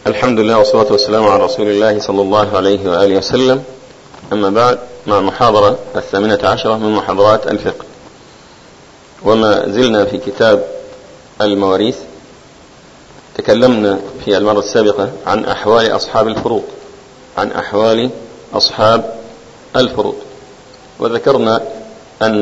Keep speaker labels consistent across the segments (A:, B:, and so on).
A: الحمد لله والصلاة والسلام على رسول الله صلى الله عليه وآله وسلم أما بعد مع المحاضرة الثامنة عشرة من محاضرات الفقه وما زلنا في كتاب المواريث تكلمنا في المرة السابقة عن أحوال أصحاب الفروض عن أحوال أصحاب الفروض وذكرنا أن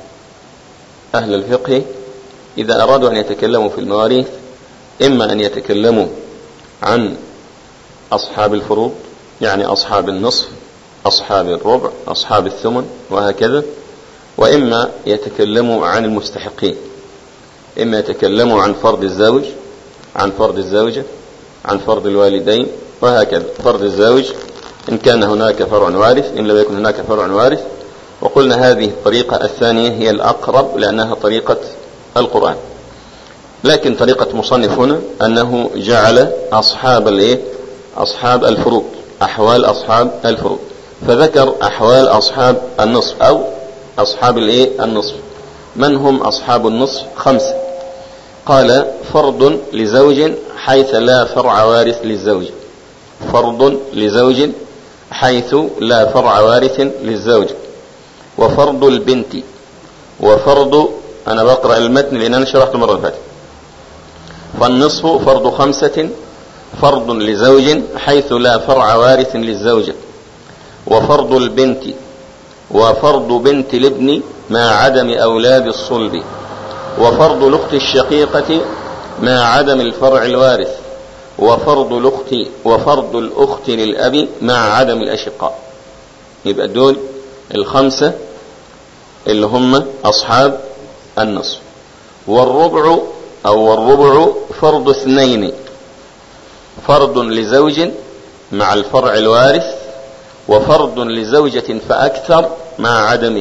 A: أهل الفقه إذا أرادوا أن يتكلموا في المواريث إما أن يتكلموا عن أصحاب الفروض يعني أصحاب النصف أصحاب الربع أصحاب الثمن وهكذا وإما يتكلموا عن المستحقين إما يتكلموا عن فرض الزوج عن فرض الزوجة عن فرض الوالدين وهكذا فرض الزوج إن كان هناك فرع وارث إن لم يكن هناك فرع وارث وقلنا هذه الطريقة الثانية هي الأقرب لأنها طريقة القرآن لكن طريقة مصنف هنا أنه جعل أصحاب الإيه أصحاب الفروض أحوال أصحاب الفروض فذكر أحوال أصحاب النصف أو أصحاب الإيه النصف من هم أصحاب النصف خمسة قال فرض لزوج حيث لا فرع وارث للزوج فرض لزوج حيث لا فرع وارث للزوج وفرض البنت وفرض أنا بقرأ المتن لأن أنا شرحت المرة اللي فاتت فالنصف فرض خمسة فرض لزوج حيث لا فرع وارث للزوجة وفرض البنت وفرض بنت الابن مع عدم أولاد الصلب وفرض الأخت الشقيقة مع عدم الفرع الوارث وفرض الأخت وفرض الأخت للأب مع عدم الأشقاء يبقى دول الخمسة اللي هم أصحاب النصف والربع أو الربع فرض اثنين فرض لزوج مع الفرع الوارث وفرض لزوجة فأكثر مع عدمه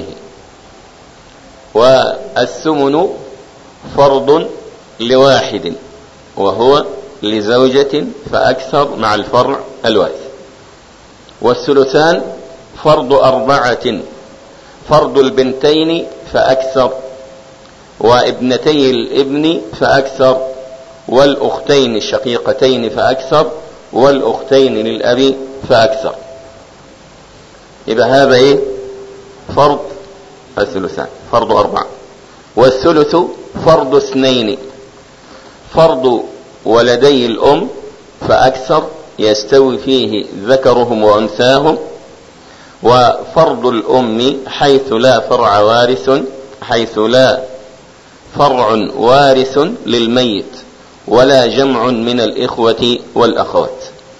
A: والثمن فرض لواحد وهو لزوجة فأكثر مع الفرع الوارث والثلثان فرض أربعة فرض البنتين فأكثر وابنتي الابن فأكثر والأختين الشقيقتين فأكثر والأختين للأب فأكثر يبقى هذا إيه فرض الثلثان فرض أربعة والثلث فرض اثنين فرض ولدي الأم فأكثر يستوي فيه ذكرهم وأنثاهم وفرض الأم حيث لا فرع وارث حيث لا فرع وارث للميت ولا جمع من الإخوة والأخوات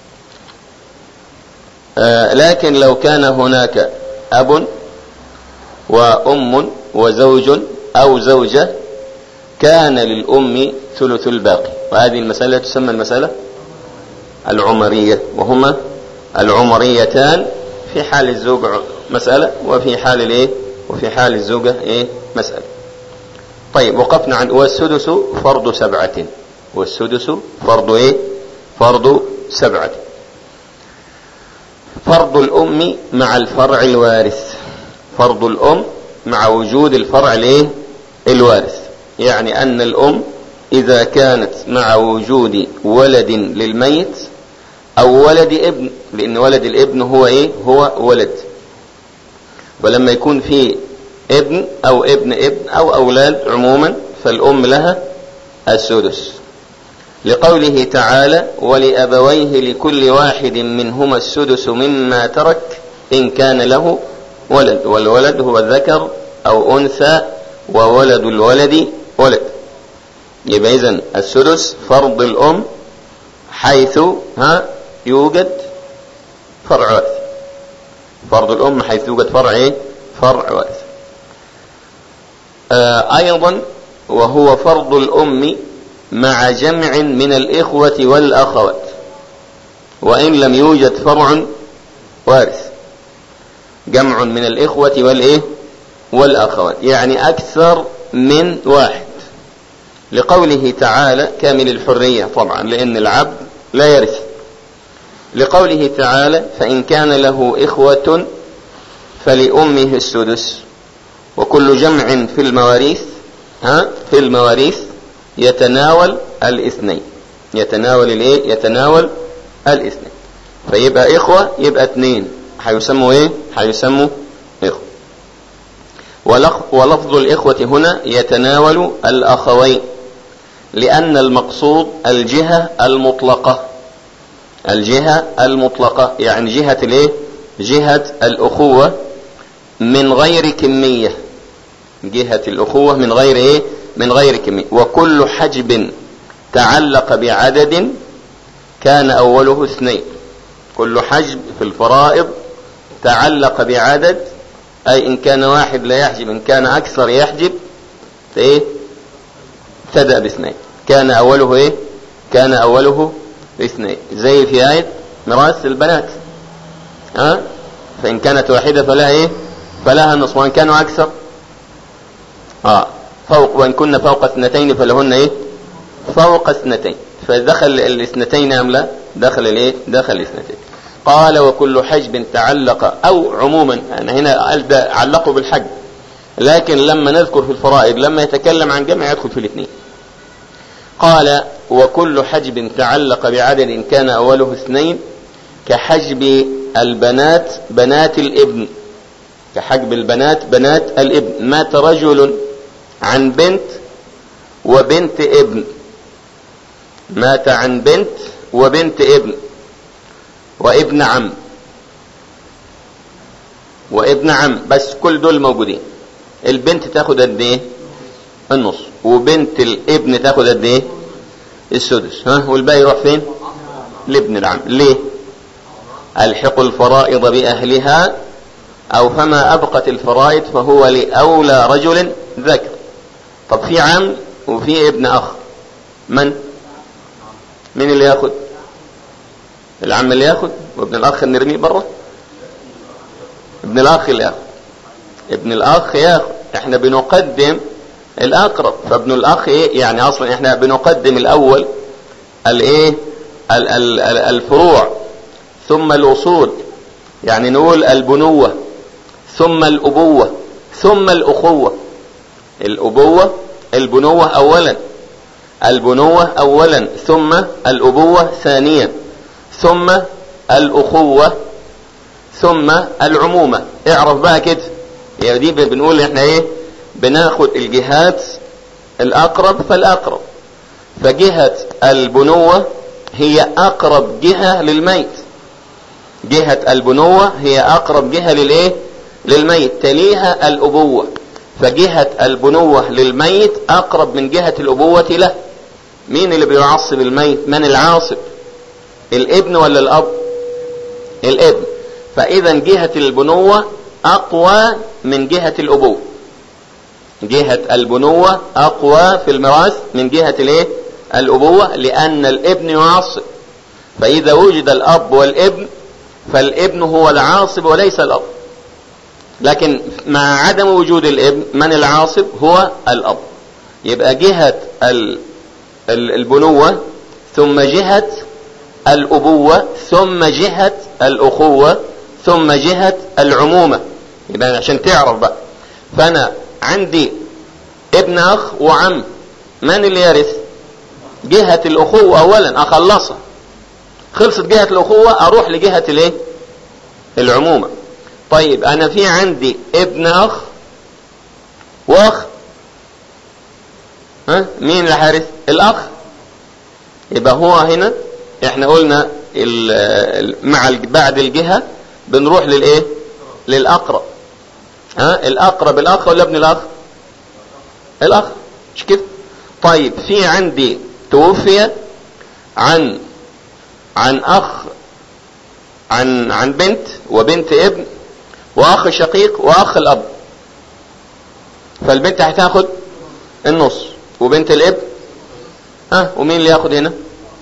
A: آه لكن لو كان هناك أب وأم وزوج أو زوجة كان للأم ثلث الباقي وهذه المسألة تسمى المسألة العمرية وهما العمريتان في حال الزوج مسألة وفي حال الايه وفي حال الزوجة ايه مسألة طيب وقفنا عن والسدس فرض سبعة والسدس فرض ايه فرض سبعة فرض الأم مع الفرع الوارث فرض الأم مع وجود الفرع الايه الوارث يعني أن الأم إذا كانت مع وجود ولد للميت أو ولد ابن لأن ولد الابن هو إيه هو ولد ولما يكون في ابن أو ابن ابن أو أولاد عموما فالأم لها السدس لقوله تعالى ولأبويه لكل واحد منهما السدس مما ترك إن كان له ولد والولد هو ذكر أو أنثى وولد الولد ولد يبقى إذن السدس فرض الأم حيث ها يوجد فرع وارث فرض الأم حيث يوجد فرع إيه؟ فرع وارث آه أيضا وهو فرض الأم مع جمع من الإخوة والأخوات وإن لم يوجد فرع وارث جمع من الإخوة والإيه والأخوات يعني أكثر من واحد لقوله تعالى كامل الحرية طبعا لأن العبد لا يرث لقوله تعالى فإن كان له إخوة فلأمه السدس وكل جمع في المواريث ها في المواريث يتناول الاثنين يتناول الايه يتناول الاثنين فيبقى إخوة يبقى اثنين هيسموا إيه هيسموا إخوة ولفظ الإخوة هنا يتناول الأخوين لأن المقصود الجهة المطلقة الجهة المطلقة يعني جهة الايه جهة الأخوة من غير كمية جهة الأخوة من غير ايه من غير كمية وكل حجب تعلق بعدد كان أوله اثنين كل حجب في الفرائض تعلق بعدد أي إن كان واحد لا يحجب إن كان أكثر يحجب فإيه ابتدأ باثنين كان أوله إيه كان أوله اثنين زي في آية ميراث البنات ها فإن كانت واحدة فلها إيه فلها النصف وإن كانوا أكثر آه فوق وإن كنا فوق اثنتين فلهن إيه فوق اثنتين فدخل الاثنتين أم لا دخل الإيه دخل الاثنتين قال وكل حجب تعلق أو عموما يعني هنا قال ده علقوا بالحجب لكن لما نذكر في الفرائض لما يتكلم عن جمع يدخل في الاثنين قال وكل حجب تعلق بعدد كان أوله اثنين كحجب البنات بنات الابن كحجب البنات بنات الابن مات رجل عن بنت وبنت ابن مات عن بنت وبنت ابن وابن عم وابن عم بس كل دول موجودين البنت تاخد قد ايه النص وبنت الابن تاخد قد ايه السدس ها والباقي يروح فين لابن العم ليه الحق الفرائض باهلها او فما ابقت الفرائض فهو لاولى رجل ذكر طب في عم وفي ابن اخ من مين اللي ياخد العم اللي ياخد وابن الاخ نرميه بره ابن الاخ اللي ياخد ابن الاخ ياخد احنا بنقدم الاقرب فابن الاخ ايه يعني اصلا احنا بنقدم الاول الايه الفروع ثم الاصول يعني نقول البنوة ثم الابوة ثم الاخوة الابوة البنوة اولا البنوة اولا ثم الابوة ثانيا ثم الاخوة ثم العمومة اعرف بقى كده يعني دي بنقول احنا ايه بناخد الجهات الاقرب فالاقرب فجهة البنوة هي اقرب جهة للميت جهة البنوة هي اقرب جهة للايه للميت تليها الابوة فجهة البنوة للميت اقرب من جهة الابوة له مين اللي بيعصب الميت من العاصب الابن ولا الاب الابن فاذا جهة البنوة اقوى من جهة الابوة جهة البنوة اقوى في الميراث من جهة الايه الابوة لان الابن يعصب فاذا وجد الاب والابن فالابن هو العاصب وليس الاب لكن مع عدم وجود الابن من العاصب هو الاب يبقى جهة البنوة ثم جهة الأبوة ثم جهة الأخوة ثم جهة العمومة يبقى عشان تعرف بقى فأنا عندي ابن أخ وعم من اللي يرث جهة الأخوة أولا أخلصها خلصت جهة الأخوة أروح لجهة الايه العمومة طيب أنا في عندي ابن أخ وأخ ها مين اللي حارس الأخ يبقى هو هنا احنا قلنا مع بعد الجهة بنروح للايه للاقرب ها الاقرب الاخ ولا ابن الاخ الاخ مش كده طيب في عندي توفي عن عن اخ عن عن بنت وبنت ابن واخ شقيق واخ الاب فالبنت هتاخد النص وبنت الابن ها ومين اللي ياخد هنا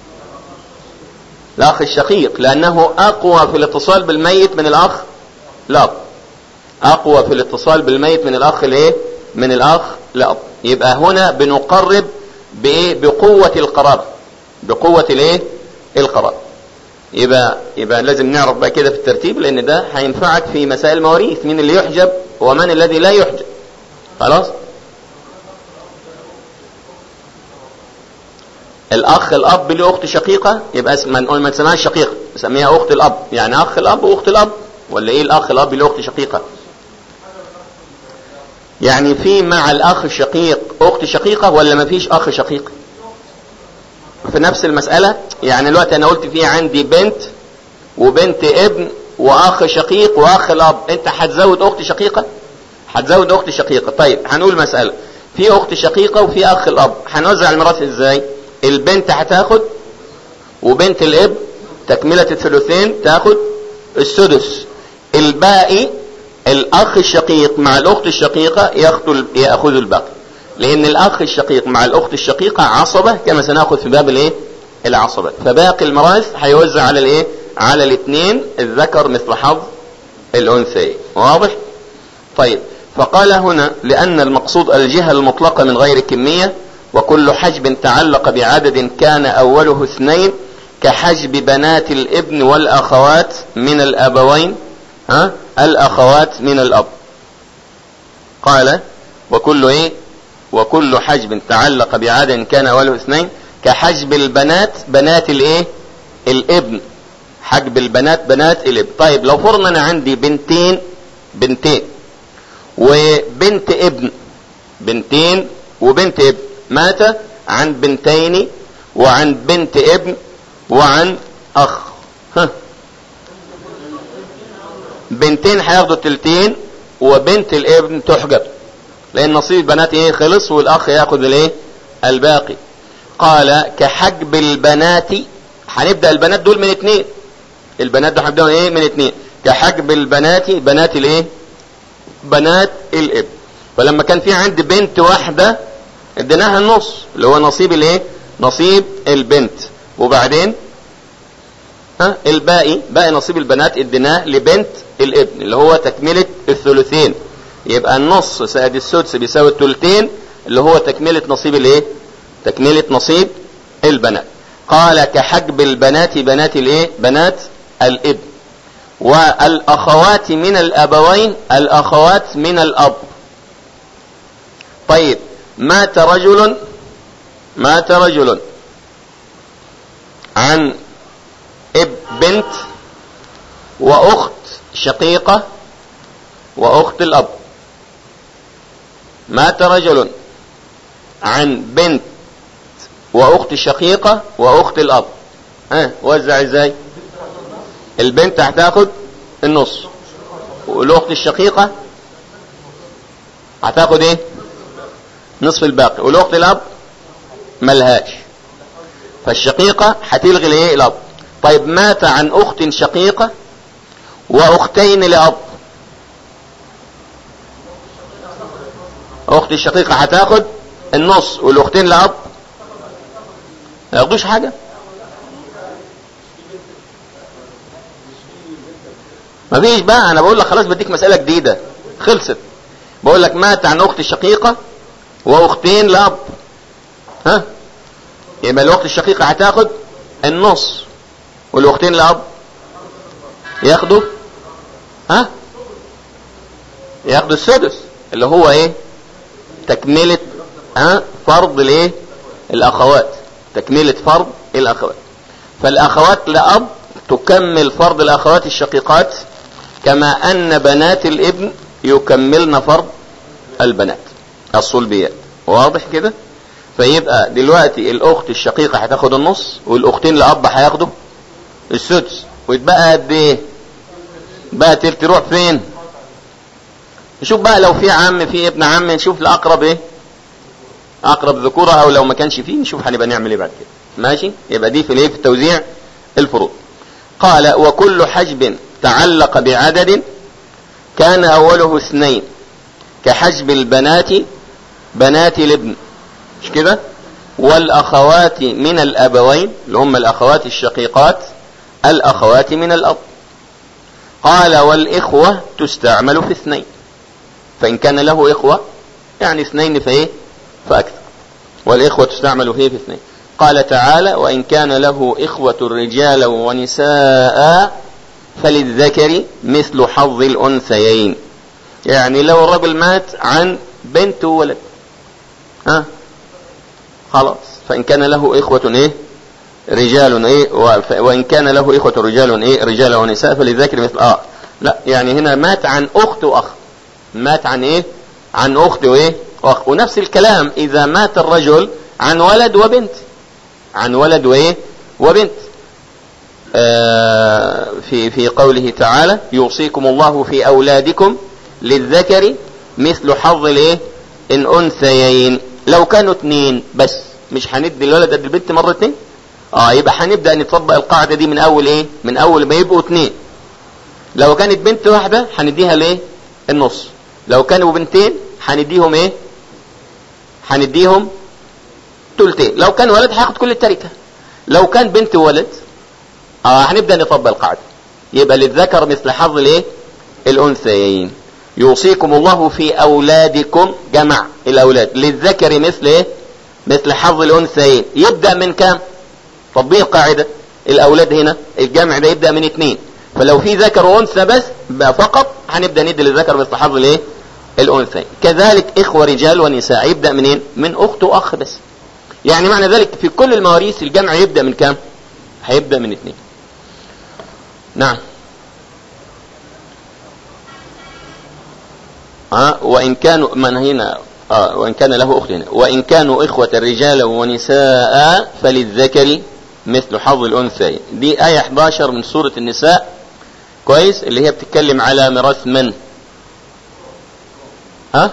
A: الاخ الشقيق لانه اقوى في الاتصال بالميت من الاخ الاب اقوى في الاتصال بالميت من الاخ الايه من الاخ الاب يبقى هنا بنقرب بايه بقوه القرابه بقوه الايه القرابه يبقى يبقى لازم نعرف بقى كده في الترتيب لان ده هينفعك في مسائل المواريث مين اللي يحجب ومن الذي لا يحجب خلاص الاخ الاب له اخت شقيقه يبقى اسم نقول ما نسميهاش شقيقه نسميها اخت الاب يعني اخ الاب واخت الاب ولا ايه الاخ الاب له اخت شقيقه يعني في مع الاخ الشقيق اخت شقيقه ولا ما فيش اخ شقيق في نفس المساله يعني دلوقتي انا قلت في عندي بنت وبنت ابن واخ شقيق واخ الاب انت هتزود اخت شقيقه هتزود اخت شقيقه طيب هنقول مساله في اخت شقيقه وفي اخ الاب هنوزع الميراث ازاي البنت هتاخد وبنت الاب تكمله الثلثين تاخد السدس الباقي الاخ الشقيق مع الاخت الشقيقه ياخذوا ياخذوا الباقي لان الاخ الشقيق مع الاخت الشقيقه عصبه كما سناخذ في باب الايه العصبه فباقي الميراث هيوزع على الايه على الاثنين الذكر مثل حظ الانثى واضح طيب فقال هنا لان المقصود الجهه المطلقه من غير كميه وكل حجب تعلق بعدد كان اوله اثنين كحجب بنات الابن والاخوات من الابوين ها الاخوات من الاب قال وكل ايه وكل حجب تعلق بعدد كان اوله اثنين كحجب البنات بنات الايه الابن حجب البنات بنات الابن طيب لو فرضنا انا عندي بنتين بنتين وبنت ابن بنتين وبنت ابن مات عن بنتين وعن بنت ابن وعن اخ ها بنتين هياخدوا التلتين وبنت الابن تحجب لان نصيب البنات ايه خلص والاخ ياخد الايه الباقي قال كحجب البنات هنبدا البنات دول من اتنين البنات دول هنبداهم ايه من اتنين كحجب البنات بنات الايه بنات الابن فلما كان في عندي بنت واحده اديناها النص اللي هو نصيب الايه نصيب البنت وبعدين ها الباقي باقي نصيب البنات اديناه لبنت الابن اللي هو تكملة الثلثين يبقى النص زائد السدس بيساوي الثلثين اللي هو تكملة نصيب الايه تكملة نصيب البنات قال كحجب البنات بنات الايه بنات الابن والاخوات من الابوين الاخوات من الاب طيب مات رجل مات رجل عن اب بنت واخت شقيقة واخت الاب مات رجل عن بنت واخت شقيقة واخت الاب ها وزع ازاي البنت هتاخد النص والاخت الشقيقة هتاخد ايه نصف الباقي والاخت الاب ملهاش فالشقيقة هتلغي الايه الاب طيب مات عن اخت شقيقة واختين لاب اخت الشقيقة هتاخد النص والاختين لاب ما ياخدوش حاجة مفيش بقى انا بقول لك خلاص بديك مسألة جديدة خلصت بقول لك مات عن اخت شقيقة واختين لاب ها يبقى الاخت الشقيقة هتاخد النص والاختين لاب ياخدوا ها ياخدوا السدس اللي هو ايه تكملة ها فرض الايه الاخوات تكملة فرض الاخوات فالاخوات لاب تكمل فرض الاخوات الشقيقات كما ان بنات الابن يكملن فرض البنات الصلبيات واضح كده فيبقى دلوقتي الاخت الشقيقة هتاخد النص والاختين لاب هياخدوا السدس ويتبقى قد ايه بقى تروح فين نشوف بقى لو في عم في ابن عم نشوف الاقرب ايه اقرب ذكورة او لو ما كانش فيه نشوف هنبقى نعمل ايه بعد كده ماشي يبقى دي في الايه في التوزيع الفروض قال وكل حجب تعلق بعدد كان اوله اثنين كحجب البنات بنات الابن مش كده والاخوات من الابوين اللي هم الاخوات الشقيقات الاخوات من الاب قال والاخوة تستعمل في اثنين فان كان له اخوة يعني اثنين فايه فاكثر والاخوة تستعمل فيه في اثنين قال تعالى وان كان له اخوة رجالا ونساء فللذكر مثل حظ الانثيين يعني لو الرجل مات عن بنت وولد ها خلاص فإن كان له إخوة إيه رجال إيه وإن كان له إخوة رجال إيه رجال ونساء فلذكر مثل آه لا يعني هنا مات عن أخت وأخ مات عن إيه عن أخت وإيه وأخ ونفس الكلام إذا مات الرجل عن ولد وبنت عن ولد وإيه وبنت آه في في قوله تعالى يوصيكم الله في أولادكم للذكر مثل حظ الايه الانثيين لو كانوا اثنين بس مش هندي الولد قد البنت مرة اتنين اه يبقى هنبدأ نطبق القاعدة دي من اول ايه من اول ما يبقوا اثنين لو كانت بنت واحدة هنديها الايه النص لو كانوا بنتين هنديهم ايه هنديهم تلتين لو كان ولد هياخد كل التركة لو كان بنت وولد اه هنبدأ نطبق القاعدة يبقى للذكر مثل حظ الايه الانثيين يوصيكم الله في أولادكم جمع الأولاد للذكر مثل إيه؟ مثل حظ الأنثيين يبدأ من كام تطبيق قاعدة الأولاد هنا الجمع ده يبدأ من اثنين فلو في ذكر وأنثى بس فقط هنبدأ ندي للذكر مثل حظ الإيه الأنثيين كذلك إخوة رجال ونساء يبدأ منين من أخت وأخ بس يعني معنى ذلك في كل المواريث الجمع يبدأ من كام هيبدأ من اثنين نعم آه وإن كانوا من هنا آه وإن كان له أخت هنا وإن كانوا إخوة رجالا ونساء فللذكر مثل حظ الأنثى دي آية 11 من سورة النساء كويس اللي هي بتتكلم على ميراث من ها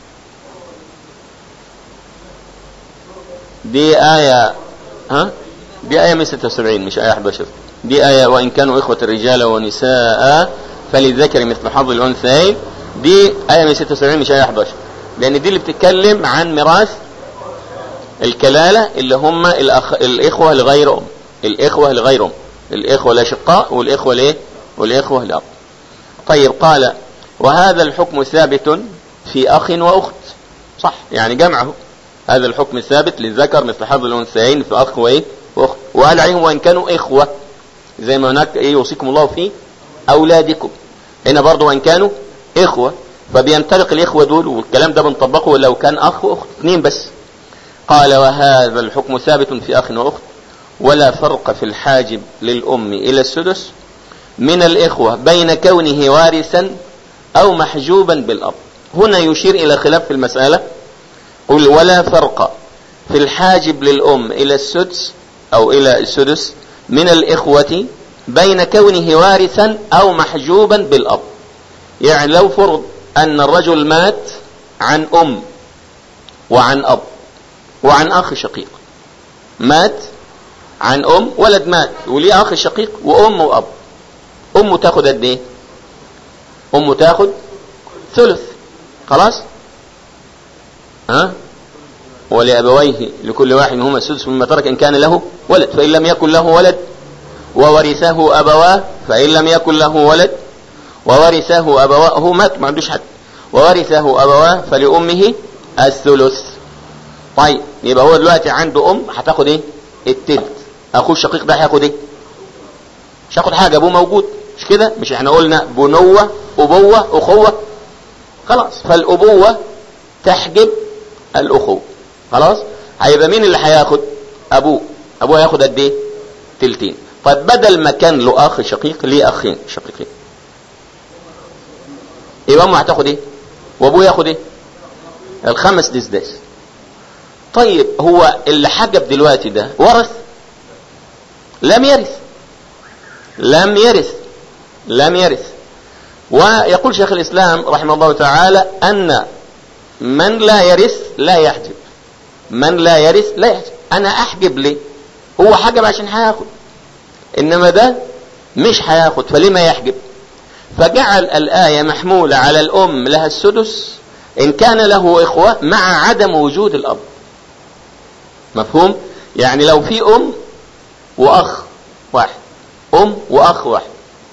A: دي آية ها دي آية من 76 مش آية 11 دي آية وإن كانوا إخوة رجالا ونساء فللذكر مثل حظ الأنثيين دي آية من 76 مش آية 11 لأن دي اللي بتتكلم عن ميراث الكلالة اللي هم الأخ... الإخوة لغير أم الإخوة لغير أم الإخوة الأشقاء والإخوة الإيه والإخوة الأب طيب قال وهذا الحكم ثابت في أخ وأخت صح يعني جمعه هذا الحكم الثابت للذكر مثل حظ الأنثيين في أخ وإيه وأخت وقال عليهم وإن كانوا إخوة زي ما هناك إيه يوصيكم الله في أولادكم هنا برضو وإن كانوا إخوة فبينطلق الإخوة دول والكلام ده بنطبقه لو كان أخ وأخت اثنين بس قال وهذا الحكم ثابت في أخ وأخت ولا فرق في الحاجب للأم إلى السدس من الإخوة بين كونه وارثا أو محجوبا بالأب هنا يشير إلى خلاف في المسألة قل ولا فرق في الحاجب للأم إلى السدس أو إلى السدس من الإخوة بين كونه وارثا أو محجوبا بالأب يعني لو فرض أن الرجل مات عن أم وعن أب وعن أخ شقيق مات عن أم ولد مات وليه أخ شقيق وأم وأب أمه تاخد قد إيه؟ أمه تاخد ثلث خلاص؟ ها؟ ولأبويه لكل واحد منهما السدس مما ترك إن كان له ولد فإن لم يكن له ولد وورثه أبواه فإن لم يكن له ولد وورثه أبواه هو مات ما عندوش حد وورثه أبواه فلأمه الثلث طيب يبقى هو دلوقتي عنده أم هتاخد إيه التلت أخوه الشقيق ده هياخد إيه مش هياخد حاجة أبوه موجود مش كده مش احنا قلنا بنوة أبوة أخوة خلاص فالأبوة تحجب الأخوة خلاص هيبقى مين اللي هياخد أبوه أبوه هياخد قد إيه تلتين طيب بدل ما كان له أخ شقيق ليه أخين شقيقين يبقى امه هتاخد ايه وابوه ياخد ايه الخمس دسداس طيب هو اللي حجب دلوقتي ده ورث لم يرث لم يرث لم يرث ويقول شيخ الاسلام رحمه الله تعالى ان من لا يرث لا يحجب من لا يرث لا يحجب انا احجب ليه هو حجب عشان هياخد انما ده مش هياخد فليه ما يحجب فجعل الآية محمولة على الأم لها السدس إن كان له إخوة مع عدم وجود الأب مفهوم؟ يعني لو في أم وأخ واحد أم وأخ واحد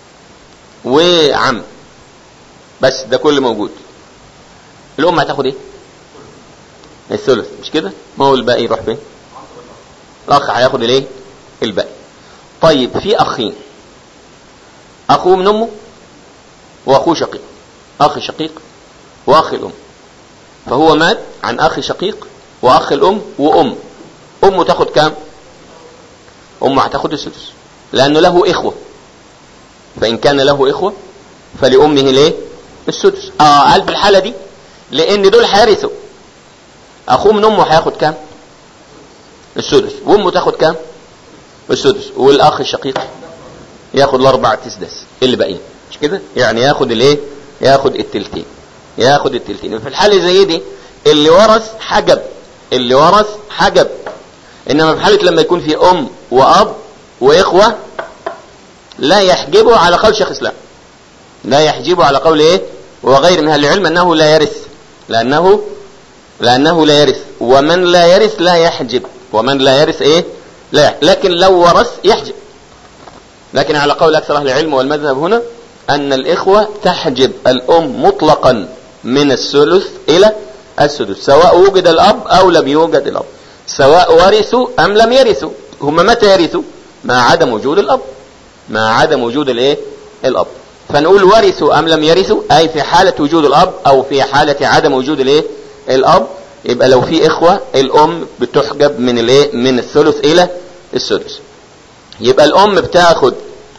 A: وعم بس ده كل موجود الأم هتاخد إيه؟ الثلث مش كده؟ ما هو الباقي يروح فين؟ الأخ هياخد الإيه؟ الباقي طيب في أخين أخوه من أمه واخوه شقيق اخ شقيق واخ الام فهو مات عن اخ شقيق واخ الام وام امه تاخد كام امه هتاخد السدس لانه له اخوة فان كان له اخوة فلامه ليه السدس اه قال في الحالة دي لان دول هيرثوا اخوه من امه هياخد كام السدس وامه تاخد كام السدس والاخ الشقيق ياخد الاربع تسدس اللي باقيين مش كده يعني ياخد الايه ياخد التلتين ياخد التلتين في الحالة زي دي اللي ورث حجب اللي ورث حجب انما في حالة لما يكون في ام واب واخوة لا يحجبه على قول شيخ اسلام لا يحجبه على قول ايه وغير من اهل العلم انه لا يرث لانه لانه لا يرث ومن لا يرث لا يحجب ومن لا يرث ايه لا يحجب. لكن لو ورث يحجب لكن على قول اكثر اهل العلم والمذهب هنا ان الاخوة تحجب الام مطلقا من الثلث الى السدس سواء وجد الاب او لم يوجد الاب سواء ورثوا ام لم يرثوا هم متى يرثوا مع عدم وجود الاب مع عدم وجود الايه الاب فنقول ورثوا ام لم يرثوا اي في حالة وجود الاب او في حالة عدم وجود الايه الاب يبقى لو في اخوة الام بتحجب من الايه من الثلث الى السدس يبقى الام بتاخد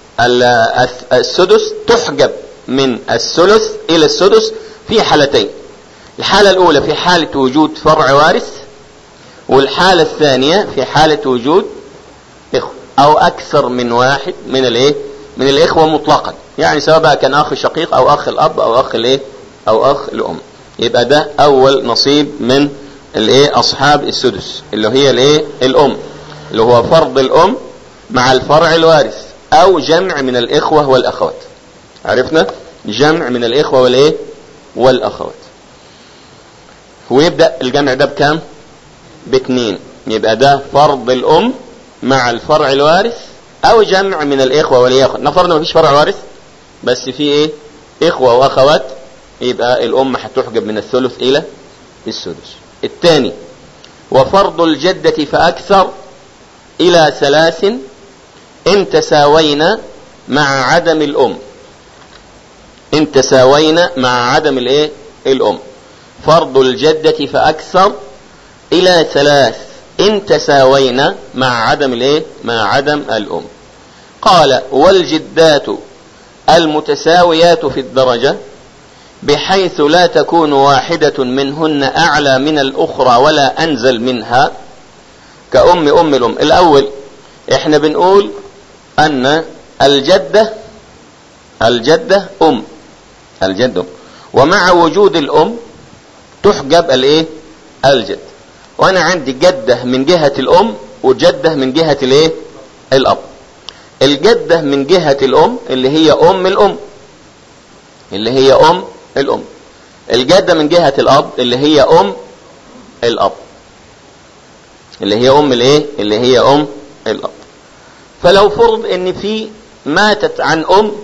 A: السدس تحجب من الثلث الى السدس في حالتين الحالة الاولى في حالة وجود فرع وارث والحالة الثانية في حالة وجود اخوة او اكثر من واحد من الايه من الاخوة مطلقا يعني سواء بقى كان اخ شقيق او اخ الاب او اخ الايه او اخ الام يبقى ده اول نصيب من الايه اصحاب السدس اللي هي الايه الام اللي هو فرض الام مع الفرع الوارث او جمع من الاخوة والاخوات عرفنا جمع من الاخوة والايه والاخوات ويبدأ الجمع ده بكام باثنين يبقى ده فرض الام مع الفرع الوارث او جمع من الاخوة والاخوة نفرض ما فيش فرع وارث بس في ايه اخوة واخوات يبقى الام هتحجب من الثلث الى السدس الثاني وفرض الجدة فاكثر الى ثلاث ان تساوينا مع عدم الام ان تساوينا مع عدم الايه الام فرض الجدة فاكثر الى ثلاث ان تساوينا مع عدم الايه مع عدم الام قال والجدات المتساويات في الدرجة بحيث لا تكون واحدة منهن اعلى من الاخرى ولا انزل منها كأم ام الام الاول احنا بنقول ان الجدة الجدة ام الجدة ومع وجود الام تحجب الايه الجد وانا عندي جدة من جهة الام وجدة من جهة الايه الاب الجدة من جهة الام اللي هي ام الام اللي هي ام الام الجدة من جهة الاب اللي هي ام الاب اللي هي ام الايه اللي هي ام الاب فلو فرض ان في ماتت عن ام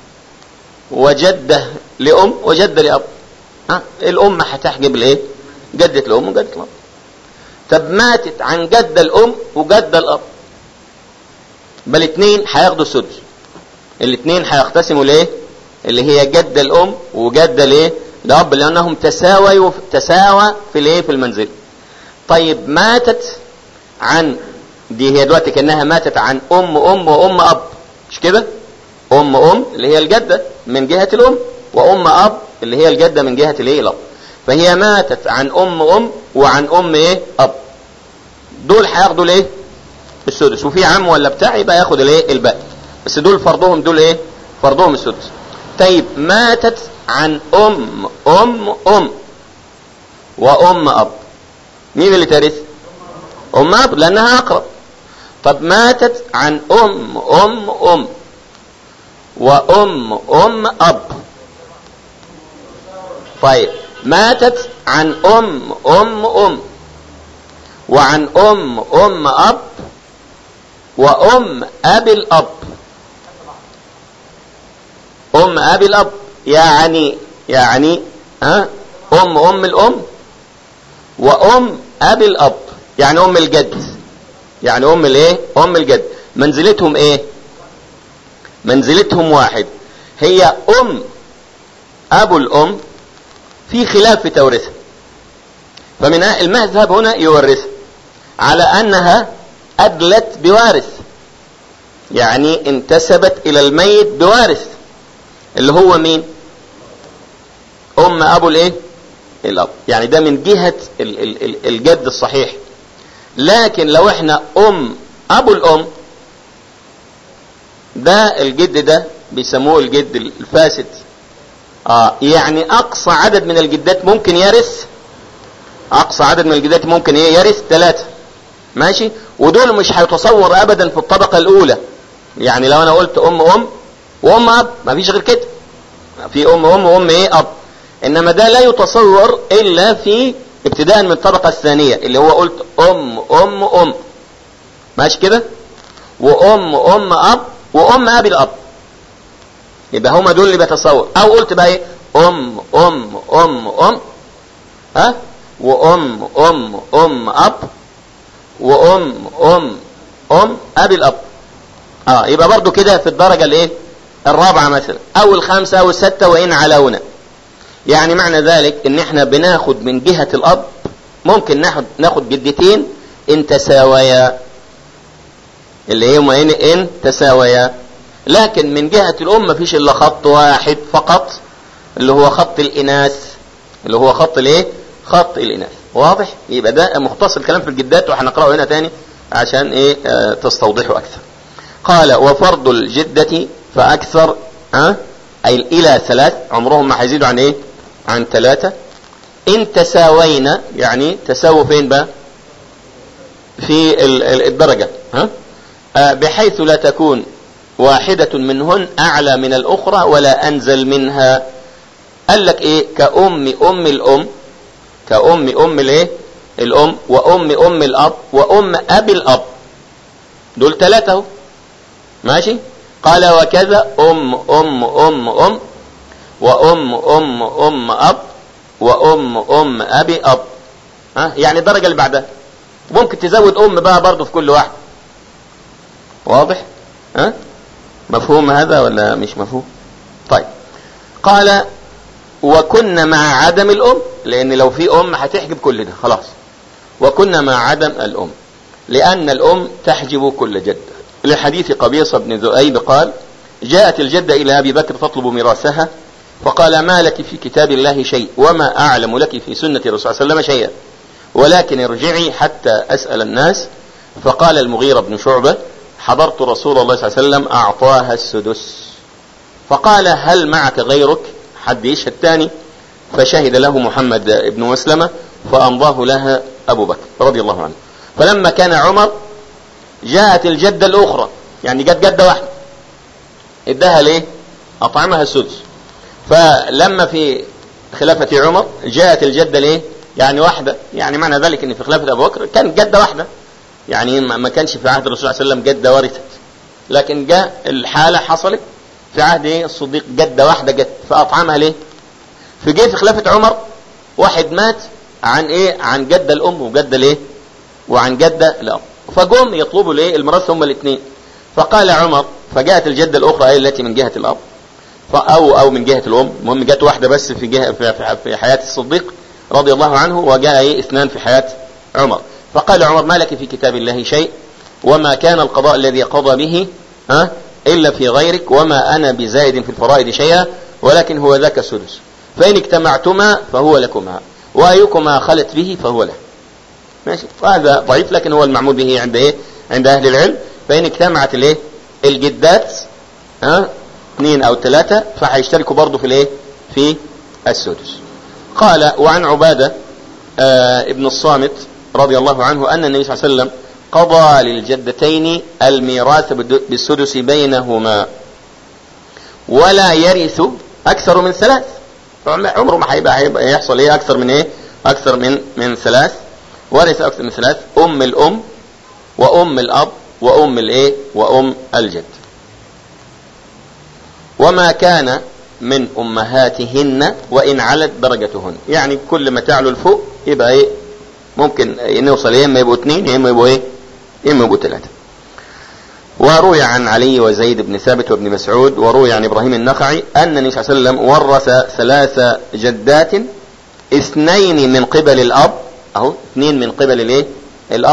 A: وجدة لام وجدة لاب ها الام هتحجب الايه جدة الام وجدة الاب طب ماتت عن جدة الام وجدة الاب بل اتنين هياخدوا السدس الاتنين هيقتسموا الايه اللي هي جدة الام وجدة الايه الاب لانهم تساووا تساوى في الايه في المنزل طيب ماتت عن دي هي دلوقتي كانها ماتت عن ام ام وام اب مش كده ام ام اللي هي الجدة من جهة الام وام اب اللي هي الجدة من جهة الايه الاب فهي ماتت عن ام ام وعن ام ايه اب دول هياخدوا الايه السدس وفي عم ولا بتاع يبقى ياخد الايه الباقي بس دول فرضهم دول ايه فرضهم السدس طيب ماتت عن ام ام ام وام اب مين اللي ترث ام اب لانها اقرب طب ماتت عن ام ام ام وام ام اب طيب ماتت عن ام ام ام وعن ام ام اب وام ابي الاب ام ابي الاب يعني يعني ها ام ام الام وام ابي الاب يعني ام الجد يعني ام الايه ام الجد منزلتهم ايه منزلتهم واحد هي ام ابو الام في خلاف في تورثها فمن المذهب هنا يورثها على انها ادلت بوارث يعني انتسبت الى الميت بوارث اللي هو مين ام ابو الايه الاب يعني ده من جهة ال- ال- ال- الجد الصحيح لكن لو احنا ام ابو الام ده الجد ده بيسموه الجد الفاسد اه يعني اقصى عدد من الجدات ممكن يرث اقصى عدد من الجدات ممكن ايه يرث ثلاثة ماشي ودول مش هيتصور ابدا في الطبقة الاولى يعني لو انا قلت ام ام وام اب مفيش غير كده في ام ام وام ايه اب انما ده لا يتصور الا في ابتداء من الطبقة الثانية اللي هو قلت ام ام ام ماشي كده وام ام اب وام ابي الاب يبقى هما دول اللي بيتصور او قلت بقى ايه ام ام ام ام ها وام ام ام اب وام ام ام ابي الاب اه يبقى برضو كده في الدرجة الايه الرابعة مثلا او الخامسة او الستة وان علونا يعني معنى ذلك ان احنا بناخد من جهة الاب ممكن ناخد ناخد جدتين ان تساويا اللي هما ان ان تساويا لكن من جهة الام مفيش الا خط واحد فقط اللي هو خط الاناث اللي هو خط الايه خط الاناث واضح يبقى ده مختصر الكلام في الجدات وهنقراه هنا تاني عشان ايه آه تستوضحوا اكثر قال وفرض الجدة فاكثر ها أه؟ اي الى ثلاث عمرهم ما هيزيدوا عن ايه عن ثلاثة ان تساوينا يعني تساووا فين بقى في الدرجة ها أه؟ بحيث لا تكون واحدة منهن اعلى من الاخرى ولا انزل منها قال لك ايه كأم ام الام كأم ام الايه الام وام ام الاب وام ابي الاب دول ثلاثة اهو ماشي قال وكذا ام ام ام ام وام ام ام اب وام ام ابي اب ها يعني الدرجة اللي بعدها ممكن تزود ام بقى برضه في كل واحد واضح ها مفهوم هذا ولا مش مفهوم طيب قال وكنا مع عدم الام لان لو في ام هتحجب كل ده خلاص وكنا مع عدم الام لان الام تحجب كل جد لحديث قبيصة بن ذؤيب قال جاءت الجدة الى ابي بكر تطلب ميراثها فقال ما لك في كتاب الله شيء وما اعلم لك في سنة الرسول صلى الله عليه وسلم شيئا ولكن ارجعي حتى اسأل الناس فقال المغيرة بن شعبة حضرت رسول الله صلى الله عليه وسلم اعطاها السدس فقال هل معك غيرك حد يشهد تاني فشهد له محمد بن مسلمة فأمضاه لها أبو بكر رضي الله عنه فلما كان عمر جاءت الجدة الأخرى يعني جت جدة واحدة ادها ليه أطعمها السدس فلما في خلافة عمر جاءت الجدة ليه يعني واحدة يعني معنى ذلك ان في خلافة أبو بكر كانت جدة واحدة يعني ما كانش في عهد الرسول صلى الله عليه وسلم جدة ورثت لكن جاء الحالة حصلت في عهد ايه الصديق جدة واحدة جت فأطعمها ليه في جه في خلافة عمر واحد مات عن ايه عن جدة الام وجدة الايه وعن جدة الاب فجم يطلبوا الايه الميراث هما الاثنين فقال عمر فجاءت الجدة الاخرى هي التي من جهة الاب او او من جهة الام المهم جت واحدة بس في جهة في, في حياة الصديق رضي الله عنه وجاء ايه اثنان في حياة عمر فقال عمر ما لك في كتاب الله شيء وما كان القضاء الذي قضى به ها إلا في غيرك وما أنا بزائد في الفرائض شيئا ولكن هو ذاك السدس فإن اجتمعتما فهو لكما وأيكما خلت به فهو له ماشي وهذا ضعيف لكن هو المعمول به عند إيه عند أهل العلم فإن اجتمعت الإيه الجدات ها اثنين أو ثلاثة فهيشتركوا برضه في الإيه في السدس قال وعن عبادة آه ابن الصامت رضي الله عنه أن النبي صلى الله عليه وسلم قضى للجدتين الميراث بالسدس بينهما ولا يرث اكثر من ثلاث عمره ما هيبقى هيبقى يحصل ايه اكثر من ايه اكثر من من ثلاث ورث اكثر من ثلاث ام الام وام الاب وام الايه وام الجد وما كان من امهاتهن وان علت درجتهن يعني كل ما تعلو لفوق يبقى ايه ممكن نوصل يا اما يبقوا اثنين يا اما يبقوا ايه يا اما يبقوا ثلاثه وروي عن علي وزيد بن ثابت وابن مسعود وروي عن ابراهيم النخعي ان النبي صلى الله عليه وسلم ورث ثلاث جدات اثنين من قبل الاب اهو اثنين من قبل الايه الاب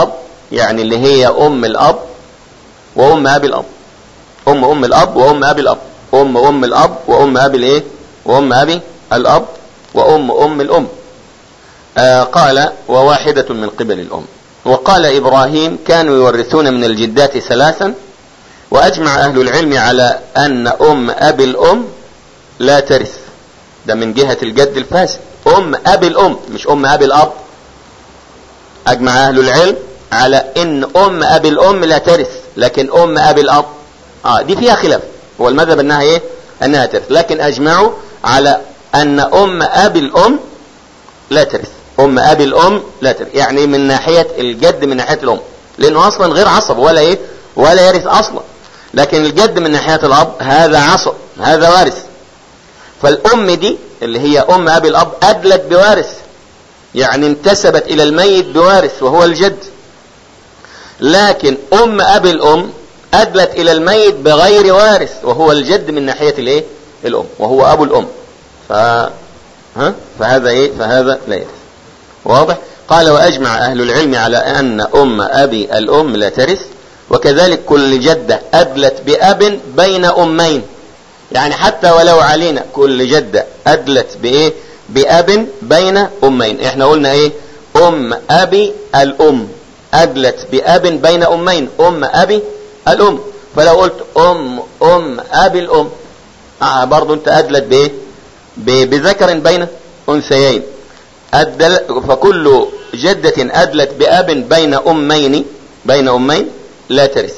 A: يعني اللي هي ام الاب وام ابي الاب ام ام الاب وام ابي الاب ام ام الاب وام ابي الايه وام ابي الاب وام ام الام آه قال وواحدة من قبل الام وقال ابراهيم كانوا يورثون من الجدات ثلاثا واجمع اهل العلم على ان ام ابي الام لا ترث ده من جهة الجد الفاسد ام ابي الام مش ام ابي الاب اجمع اهل العلم على ان ام ابي الام لا ترث لكن ام ابي الاب اه دي فيها خلاف هو المذهب انها ايه انها ترث لكن اجمعوا على ان ام ابي الام لا ترث ام ابي الام لا ترث يعني من ناحية الجد من ناحية الام لانه اصلا غير عصب ولا ايه ولا يرث اصلا لكن الجد من ناحية الاب هذا عصب هذا وارث فالام دي اللي هي ام ابي الاب ادلت بوارث يعني انتسبت الى الميت بوارث وهو الجد لكن ام ابي الام ادلت الى الميت بغير وارث وهو الجد من ناحية الايه الام وهو ابو الام ف... ها؟ فهذا ايه فهذا لا يرث واضح قال واجمع اهل العلم على ان ام ابي الام لا ترث وكذلك كل جدة ادلت باب بين امين يعني حتى ولو علينا كل جدة ادلت بايه باب بين امين احنا قلنا ايه ام ابي الام ادلت باب بين امين ام ابي الام فلو قلت ام ام ابي الام آه برضو انت ادلت بايه بذكر بين انثيين أدل فكل جدة أدلت بأب بين أمين بين أمين لا ترث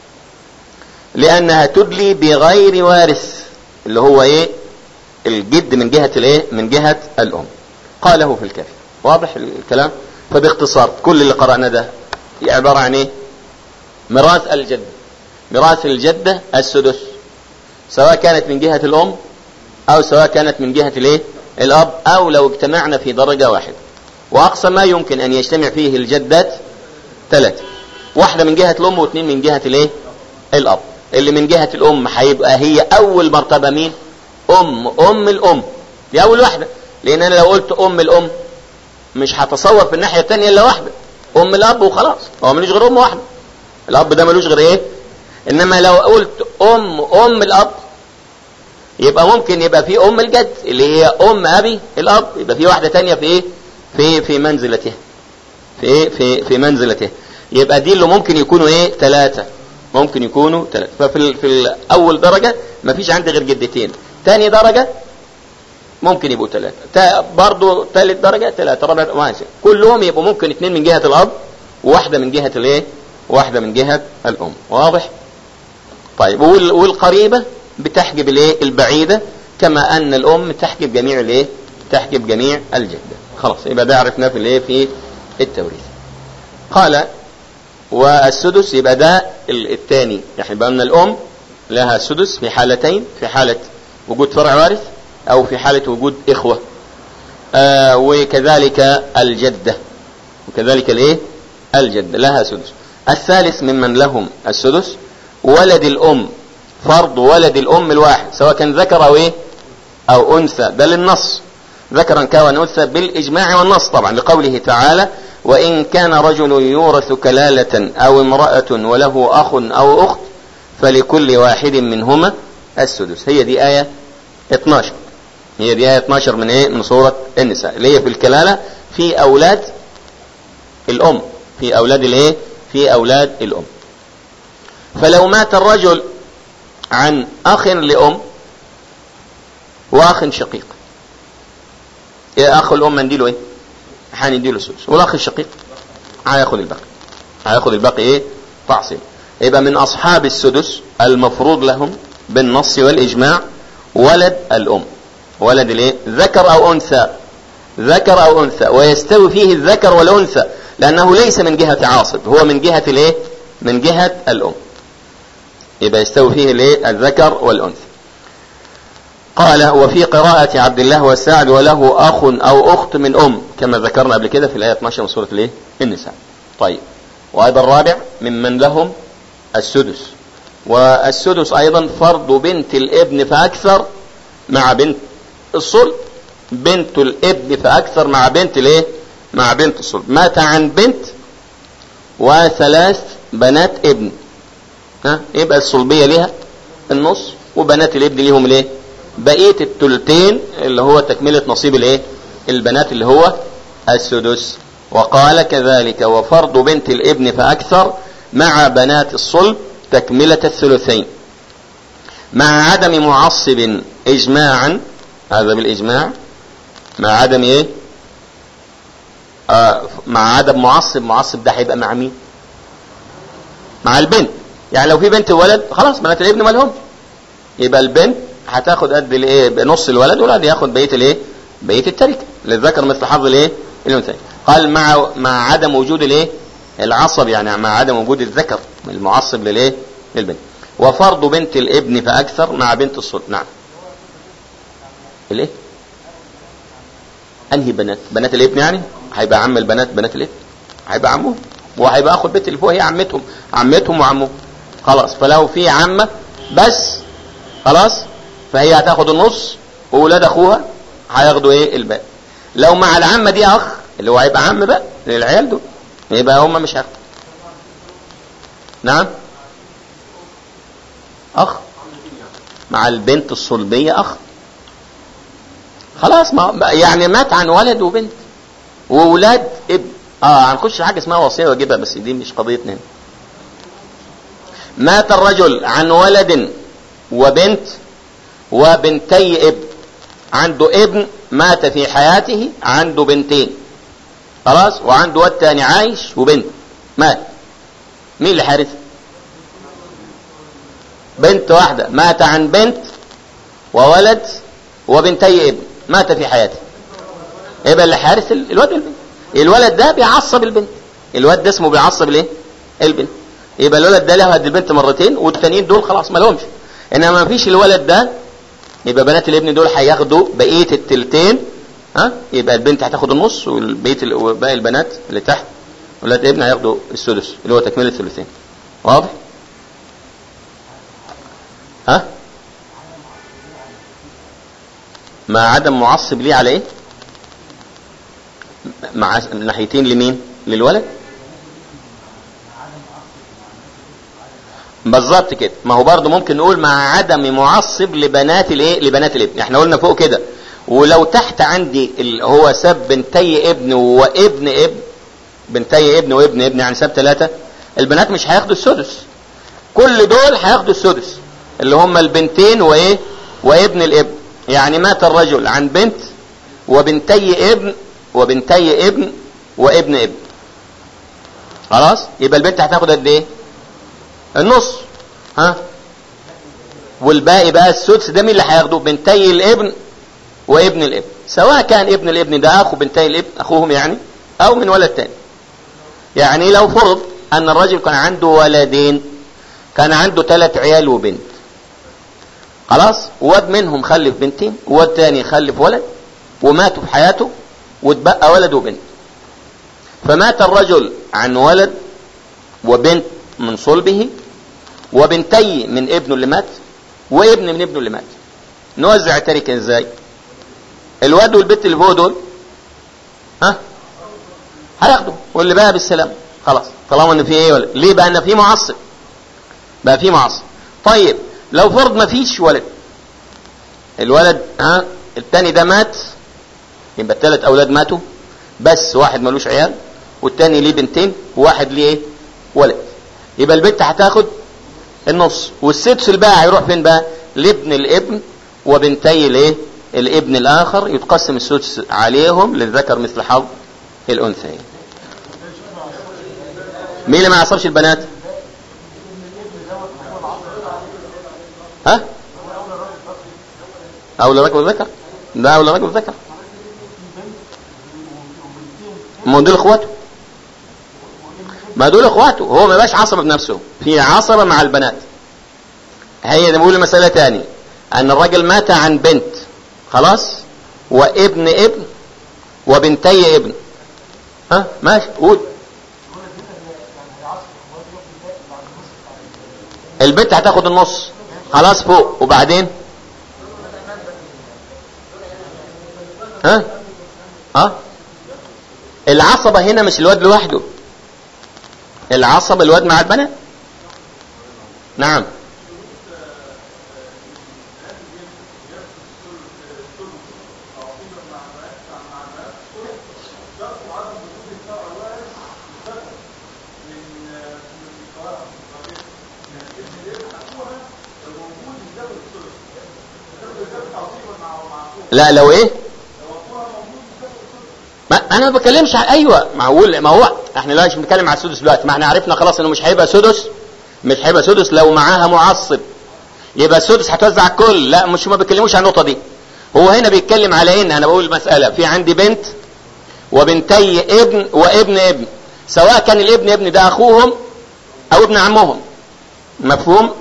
A: لأنها تدلي بغير وارث اللي هو إيه الجد من جهة الإيه من جهة الأم قاله في الكافي واضح الكلام فباختصار كل اللي قرأنا ده عبارة عن إيه ميراث الجدة ميراث الجدة السدس سواء كانت من جهة الأم أو سواء كانت من جهة الإيه الأب أو لو اجتمعنا في درجة واحدة وأقصى ما يمكن أن يجتمع فيه الجدات ثلاثة واحدة من جهة الأم واثنين من جهة الإيه الأب اللي من جهة الأم هيبقى هي أول مرتبة مين أم أم الأم دي أول واحدة لأن أنا لو قلت أم الأم مش هتصور في الناحية الثانية إلا واحدة أم الأب وخلاص هو ملوش غير أم واحدة الأب ده ملوش غير إيه إنما لو قلت أم أم الأب يبقى ممكن يبقى في ام الجد اللي هي ام ابي الاب يبقى في واحده تانية في ايه في في منزلته في ايه في في منزلته يبقى دي اللي ممكن يكونوا ايه ثلاثه ممكن يكونوا ثلاثه ففي في اول درجه ما فيش عندي غير جدتين ثاني درجه ممكن يبقوا ثلاثه برضه ثالث درجه ثلاثه رابع ماشي كلهم يبقوا ممكن اثنين من جهه الاب وواحده من جهه الايه واحده من جهه الام واضح طيب والقريبه بتحجب الايه البعيدة كما ان الام تحجب جميع الايه تحجب جميع الجدة خلاص يبقى ده عرفناه في الايه في التوريث قال والسدس يبقى ده الثاني يعني يبقى ان الام لها سدس في حالتين في حالة وجود فرع وارث او في حالة وجود اخوة آه وكذلك الجدة وكذلك الايه الجدة لها سدس الثالث ممن لهم السدس ولد الام فرض ولد الام الواحد سواء كان ذكر او ايه او انثى ده للنص ذكرا كان انثى بالاجماع والنص طبعا لقوله تعالى وان كان رجل يورث كلالة او امرأة وله اخ او اخت فلكل واحد منهما السدس هي دي آية 12 هي دي آية 12 من ايه من سورة النساء اللي هي في الكلالة في اولاد الام في اولاد الايه في اولاد الام فلو مات الرجل عن اخ لام واخ شقيق يا اخ الام نديله ايه هنديله السدس والاخ الشقيق هياخد الباقي هياخد الباقي ايه تعصيب يبقى من اصحاب السدس المفروض لهم بالنص والاجماع ولد الام ولد الايه ذكر او انثى ذكر او انثى ويستوي فيه الذكر والانثى لانه ليس من جهه عاصب هو من جهه الايه من جهه الام يبقى يستوي فيه الايه الذكر والانثى قال وفي قراءة عبد الله والسعد وله أخ أو أخت من أم كما ذكرنا قبل كده في الآية 12 من سورة الإيه؟ النساء. طيب وهذا الرابع ممن لهم السدس والسدس أيضا فرض بنت الابن فأكثر مع بنت الصلب بنت الابن فأكثر مع بنت الإيه؟ مع بنت الصلب مات عن بنت وثلاث بنات ابن ها يبقى الصلبية ليها النص وبنات الابن ليهم الايه بقية التلتين اللي هو تكملة نصيب الايه البنات اللي هو السدس وقال كذلك وفرض بنت الابن فأكثر مع بنات الصلب تكملة الثلثين مع عدم معصب إجماعا هذا بالإجماع مع عدم إيه آه مع عدم معصب معصب ده هيبقى مع مين مع البنت يعني لو في بنت وولد خلاص بنات الابن مالهم يبقى البنت هتاخد قد الايه نص الولد والولد ياخد بقيه الايه بقيه التركه للذكر مثل حظ الايه الانثى قال مع مع عدم وجود الايه العصب يعني مع عدم وجود الذكر المعصب للايه للبنت وفرض بنت الابن فاكثر مع بنت الصلب نعم الايه انهي بنات بنات الابن يعني هيبقى عم البنات بنات الابن هيبقى عمهم وهيبقى اخو البنت اللي فوق هي عمتهم عمتهم وعمهم خلاص فلو في عمه بس خلاص فهي هتاخد النص واولاد اخوها هياخدوا ايه الباقي لو مع العمه دي اخ اللي هو هيبقى عم بقى للعيال دول يبقى هم مش هياخدوا نعم اخ مع البنت الصلبيه اخ خلاص ما يعني مات عن ولد وبنت واولاد ابن اه هنخش حاجه اسمها وصيه واجبها بس دي مش قضيتنا مات الرجل عن ولد وبنت وبنتي ابن عنده ابن مات في حياته عنده بنتين خلاص وعنده واد تاني عايش وبنت مات مين اللي حارس بنت واحدة مات عن بنت وولد وبنتي ابن مات في حياته يبقى اللي حارس الواد والبنت الولد ده بيعصب البنت الواد ده اسمه بيعصب الايه البنت يبقى الولد ده له قد البنت مرتين والتانيين دول خلاص ما لهمش انما ما فيش الولد ده يبقى بنات الابن دول هياخدوا بقيه التلتين ها يبقى البنت هتاخد النص والبيت وباقي البنات اللي تحت ولاد الابن هياخدوا السدس اللي هو تكمله الثلثين واضح ها مع عدم معصب ليه على ايه مع ناحيتين لمين للولد بالظبط كده ما هو برضه ممكن نقول مع عدم معصب لبنات الايه لبنات الابن احنا قلنا فوق كده ولو تحت عندي اللي هو ساب بنتي ابن وابن ابن بنتي ابن وابن ابن يعني ساب ثلاثة البنات مش هياخدوا السدس كل دول هياخدوا السدس اللي هم البنتين وايه وابن الابن يعني مات الرجل عن بنت وبنتي ابن وبنتي ابن وابن ابن خلاص يبقى البنت هتاخد قد ايه النص ها والباقي بقى السدس ده مين اللي هياخده بنتي الابن وابن الابن سواء كان ابن الابن ده اخو بنتي الابن اخوهم يعني او من ولد تاني يعني لو فرض ان الرجل كان عنده ولدين كان عنده ثلاث عيال وبنت خلاص واد منهم خلف بنتين واد تاني خلف ولد وماتوا في حياته واتبقى ولد وبنت فمات الرجل عن ولد وبنت من صلبه وبنتي من ابنه اللي مات وابن من ابنه اللي مات نوزع التركه ازاي الواد والبنت اللي فوق دول ها هياخدوا واللي بقى بالسلام خلاص طالما ان في ايه ولا ليه بقى ان في معصب بقى في معصب طيب لو فرض ما فيش ولد الولد ها التاني ده مات يبقى الثلاث اولاد ماتوا بس واحد ملوش عيال والتاني ليه بنتين وواحد ليه ايه ولد يبقى البنت هتاخد النص والسدس الباقي هيروح فين بقى لابن الابن وبنتي الايه الابن الاخر يتقسم السدس عليهم للذكر مثل حظ الانثيين مين اللي ما يعصبش البنات ها اولى رجل ذكر ده اولى رجل ذكر ما دول اخواته ما دول اخواته هو ما بقاش عصبه بنفسه في عصبه مع البنات هي بقول مسألة تاني ان الراجل مات عن بنت خلاص وابن ابن وبنتي ابن ها ماشي قول البنت هتاخد النص خلاص فوق وبعدين ها ها العصبة هنا مش الواد لوحده العصب الواد مع البنات نعم لا لو ايه ما انا ما بتكلمش عن ايوه معقول ما هو احنا لا مش بنتكلم على السدس دلوقتي ما احنا عرفنا خلاص انه مش هيبقى سدس مش هيبقى سدس لو معاها معصب يبقى السدس هتوزع الكل لا مش ما بيتكلموش عن النقطه دي هو هنا بيتكلم على ان انا بقول مساله في عندي بنت وبنتي ابن وابن ابن سواء كان الابن ابن ده اخوهم او ابن عمهم مفهوم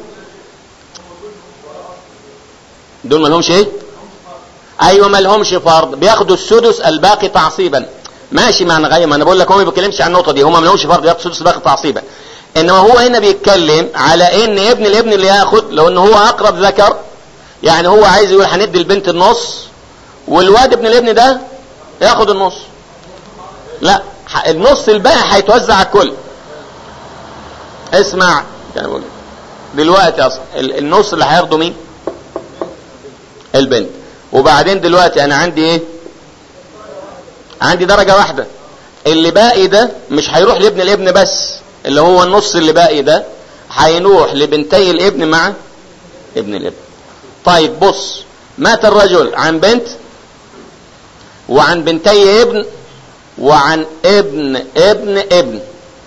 A: دول ما لهمش ايه ايوه ما لهمش فرض بياخدوا السدس الباقي تعصيبا ماشي ما انا غير ما انا بقول لك هو ما بيتكلمش عن النقطه دي هم ما لهمش فرض بياخدوا السدس الباقي تعصيبا انما هو هنا بيتكلم على ان ابن الابن اللي ياخد لو ان هو اقرب ذكر يعني هو عايز يقول هندي البنت النص والواد ابن الابن ده ياخد النص لا النص الباقي هيتوزع على الكل اسمع يعني بقول دلوقتي اصلا النص اللي هياخده مين البنت وبعدين دلوقتي انا عندي ايه عندي درجة واحدة اللي باقي ده مش هيروح لابن الابن بس اللي هو النص اللي باقي ده هيروح لبنتي الابن مع ابن الابن طيب بص مات الرجل عن بنت وعن بنتي ابن وعن ابن ابن ابن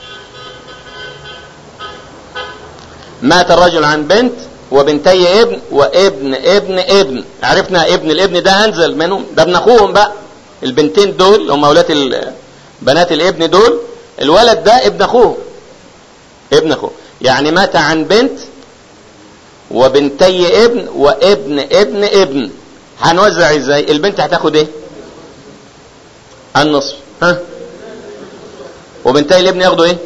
A: مات الرجل عن بنت وبنتي ابن وابن ابن ابن عرفنا ابن الابن ده انزل منهم ده ابن اخوهم بقى البنتين دول هم اولاد بنات الابن دول الولد ده ابن اخوه ابن اخوه يعني مات عن بنت وبنتي ابن وابن ابن ابن هنوزع ازاي البنت هتاخد ايه النصف ها وبنتي الابن ياخدوا ايه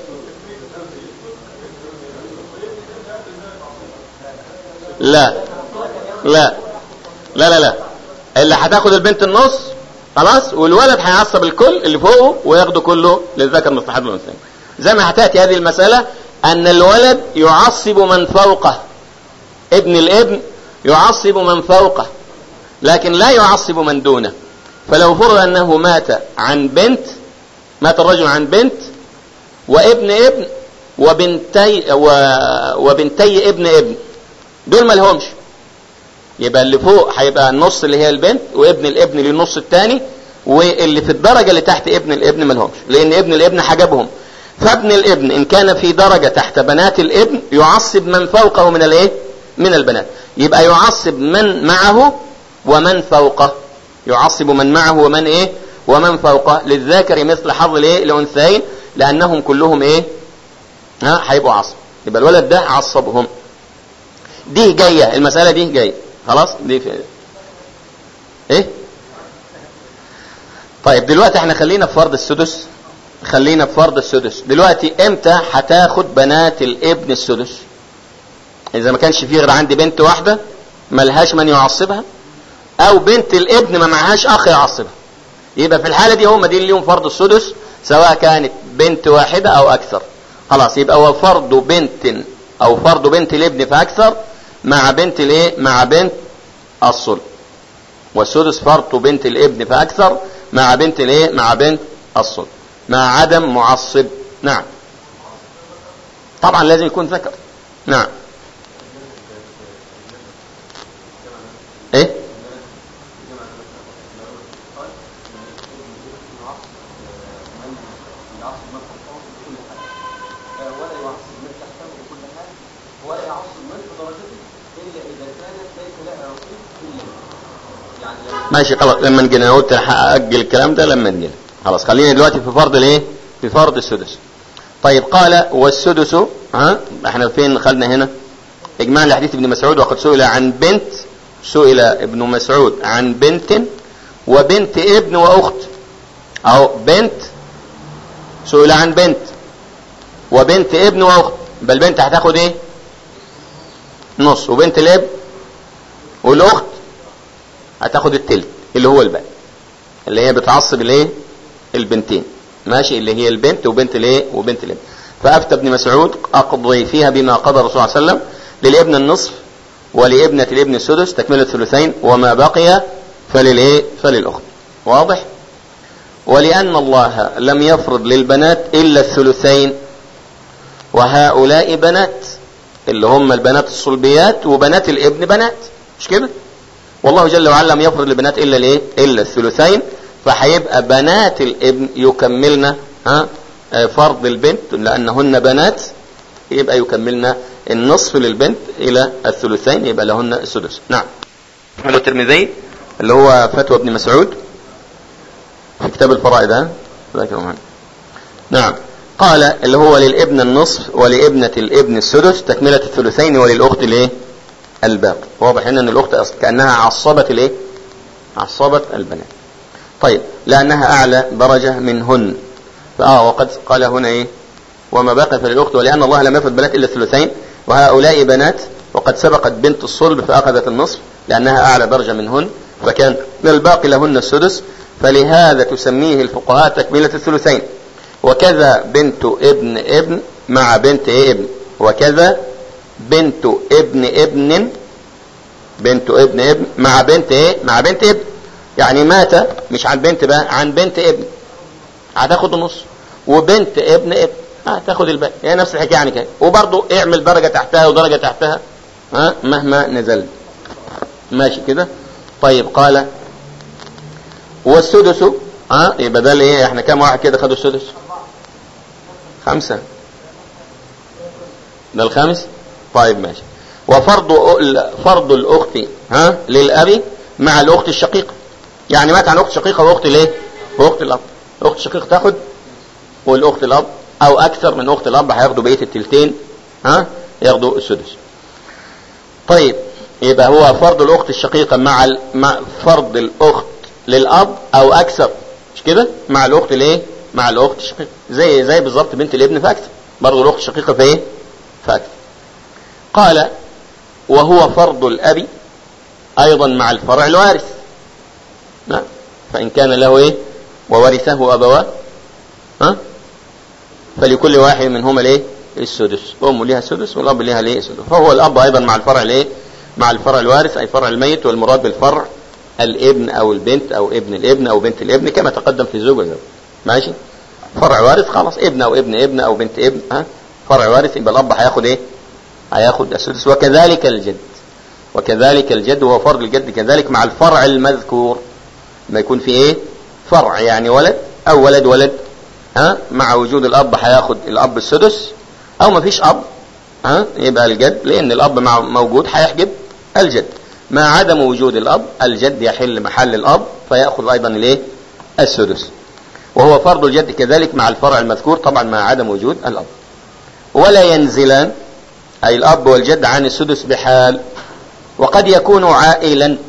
A: لا لا لا لا لا اللي هتاخد البنت النص خلاص والولد هيعصب الكل اللي فوقه وياخده كله للذكر مثل حظ الانثيين زي ما هتاتي هذه المساله ان الولد يعصب من فوقه ابن الابن يعصب من فوقه لكن لا يعصب من دونه فلو فرض انه مات عن بنت مات الرجل عن بنت وابن ابن وبنتي وبنتي ابن ابن دول ما لهمش يبقى اللي فوق هيبقى النص اللي هي البنت وابن الابن للنص الثاني واللي في الدرجه اللي تحت ابن الابن ما لهمش لان ابن الابن حجبهم فابن الابن ان كان في درجه تحت بنات الابن يعصب من فوقه من الايه من البنات يبقى يعصب من معه ومن فوقه يعصب من معه ومن ايه ومن فوقه للذاكر مثل حظ الايه الانثيين لانهم كلهم ايه ها هيبقوا عصب يبقى الولد ده عصبهم دي جايه المساله دي جايه خلاص دي في ايه طيب دلوقتي احنا خلينا في فرض السدس خلينا في فرض السدس دلوقتي امتى هتاخد بنات الابن السدس اذا ما كانش فيه غير عندي بنت واحده ملهاش من يعصبها او بنت الابن ما معهاش اخ يعصبها يبقى في الحاله دي هم دي اللي ليهم فرض السدس سواء كانت بنت واحده او اكثر خلاص يبقى هو فرض بنت او فرض بنت الابن فاكثر مع بنت الايه مع بنت الصلب والسدس فرض بنت الابن فاكثر مع بنت الايه مع بنت الصلب مع عدم معصب نعم طبعا لازم يكون ذكر نعم ايه ماشي خلاص لما نجي انا قلت هاجل الكلام ده لما نجي خلاص خلينا دلوقتي في فرض الايه في فرض السدس طيب قال والسدس ها احنا فين خدنا هنا اجماع لحديث ابن مسعود وقد سئل عن بنت سئل ابن مسعود عن بنت وبنت ابن واخت او بنت سئل عن بنت وبنت ابن واخت بل البنت هتاخد ايه نص وبنت الاب والاخت هتاخد التلت اللي هو الباقي اللي هي بتعصب الايه البنتين ماشي اللي هي البنت وبنت الايه وبنت الابن فأفتى ابن مسعود أقضي فيها بما قضى الرسول صلى الله عليه وسلم للابن النصف ولابنة الابن السدس تكملة الثلثين وما بقي فللإيه فللأخت واضح ولأن الله لم يفرض للبنات إلا الثلثين وهؤلاء بنات اللي هم البنات الصلبيات وبنات الابن بنات مش كده والله جل وعلا لم يفرض للبنات إلا الايه إلا الثلثين فهيبقى بنات الابن يكملن ها فرض البنت لأنهن بنات يبقى يكملن النصف للبنت إلى الثلثين يبقى لهن السدس نعم الترمذي اللي هو فتوى ابن مسعود في كتاب الفرائض ها نعم قال اللي هو للابن النصف ولابنة الابن السدس تكملة الثلثين وللأخت الايه الباقي واضح هنا ان الأخت أصل كأنها عصبت الايه عصبت البنات طيب لأنها أعلى درجة منهن فآه وقد قال هنا ايه وما بقي فللأخت ولأن الله لم يفرض بنات إلا الثلثين وهؤلاء بنات وقد سبقت بنت الصلب فأخذت النصف لأنها أعلى درجة منهن فكان الباقي لهن السدس فلهذا تسميه الفقهاء تكملة الثلثين وكذا بنت ابن ابن مع بنت ايه ابن وكذا بنت ابن ابن بنت ابن ابن مع بنت ايه مع بنت ابن يعني مات مش عن بنت بقى عن بنت ابن هتاخد النص وبنت ابن ابن هتاخد الباقي هي نفس الحكايه يعني كده وبرضه اعمل درجه تحتها ودرجه تحتها ها مهما نزل ماشي كده طيب قال والسدس ها يبقى ده ايه احنا كام واحد كده خدوا السدس خمسة ده الخامس طيب ماشي وفرض فرض الاخت ها للاب مع الاخت الشقيقه يعني مات عن اخت شقيقه واخت الايه واخت الاب الاخت الشقيقه تاخد والاخت الاب او اكثر من اخت الاب هياخدوا بقيه التلتين ها ياخدوا السدس طيب يبقى هو فرض الاخت الشقيقه مع مع فرض الاخت للاب او اكثر مش كده مع الاخت الايه مع الاخت الشقيقه زي زي بالظبط بنت الابن فاكثر برضه الاخت الشقيقه في ايه فاكثر قال وهو فرض الاب ايضا مع الفرع الوارث نعم فان كان له ايه وورثه ابواه ها فلكل واحد منهما الايه السدس امه لها السدس والاب لها الايه السدس فهو الاب ايضا مع الفرع الايه مع الفرع الوارث اي فرع الميت والمراد بالفرع الابن او البنت او ابن الابن او بنت الابن كما تقدم في الزوج والزوج ماشي فرع وارث خلاص ابن او ابن ابن او بنت ابن ها فرع وارث يبقى الاب هياخد ايه هياخد السدس وكذلك الجد وكذلك الجد وهو فرض الجد كذلك مع الفرع المذكور ما يكون في ايه فرع يعني ولد او ولد ولد ها مع وجود الاب هياخد الاب السدس او ما فيش اب ها يبقى الجد لان الاب مع موجود هيحجب الجد مع عدم وجود الاب الجد يحل محل الاب فياخذ ايضا الايه السدس وهو فرض الجد كذلك مع الفرع المذكور طبعا مع عدم وجود الاب ولا ينزلان اي الاب والجد عن السدس بحال وقد يكون عائلا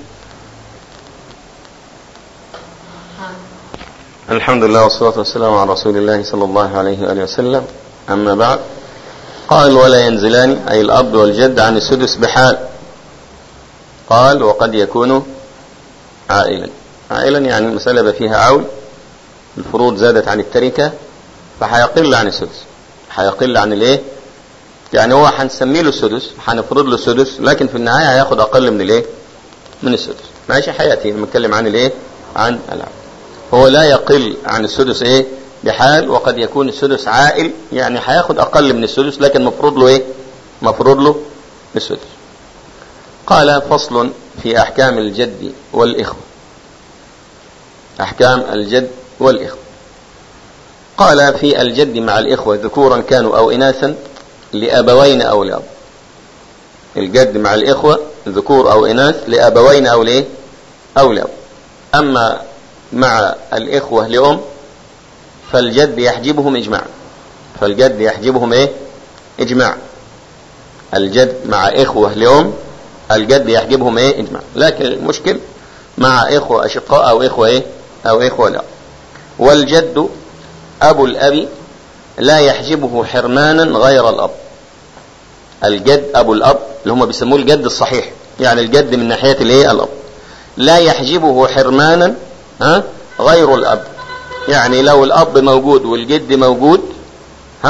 A: الحمد لله والصلاة والسلام على رسول الله صلى الله عليه وآله وسلم أما بعد قال ولا ينزلان أي الأب والجد عن السدس بحال قال وقد يكون عائلا عائلا يعني المسألة فيها عول الفروض زادت عن التركة فهيقل عن السدس هيقل عن الايه يعني هو هنسمي له السدس هنفرض له السدس لكن في النهاية هياخد أقل من الايه من السدس ماشي حياتي بنتكلم عن الايه عن العول هو لا يقل عن السدس ايه بحال وقد يكون السدس عائل يعني هياخد اقل من السدس لكن مفروض له ايه مفروض له السدس قال فصل في احكام الجد والاخوه احكام الجد والاخوه قال في الجد مع الاخوه ذكورا كانوا او اناثا لابوين او لاب الجد مع الاخوه ذكور او اناث لابوين او لايه او لاب اما مع الإخوة لأم فالجد يحجبهم إجماعا فالجد يحجبهم إيه إجماع الجد مع إخوة لأم الجد يحجبهم إيه إجماع لكن المشكل مع إخوة أشقاء أو إخوة إيه أو إخوة لا والجد أبو الأب لا يحجبه حرمانا غير الأب الجد أبو الأب اللي هم بيسموه الجد الصحيح يعني الجد من ناحية الإيه الأب لا يحجبه حرمانا ها غير الاب يعني لو الاب موجود والجد موجود ها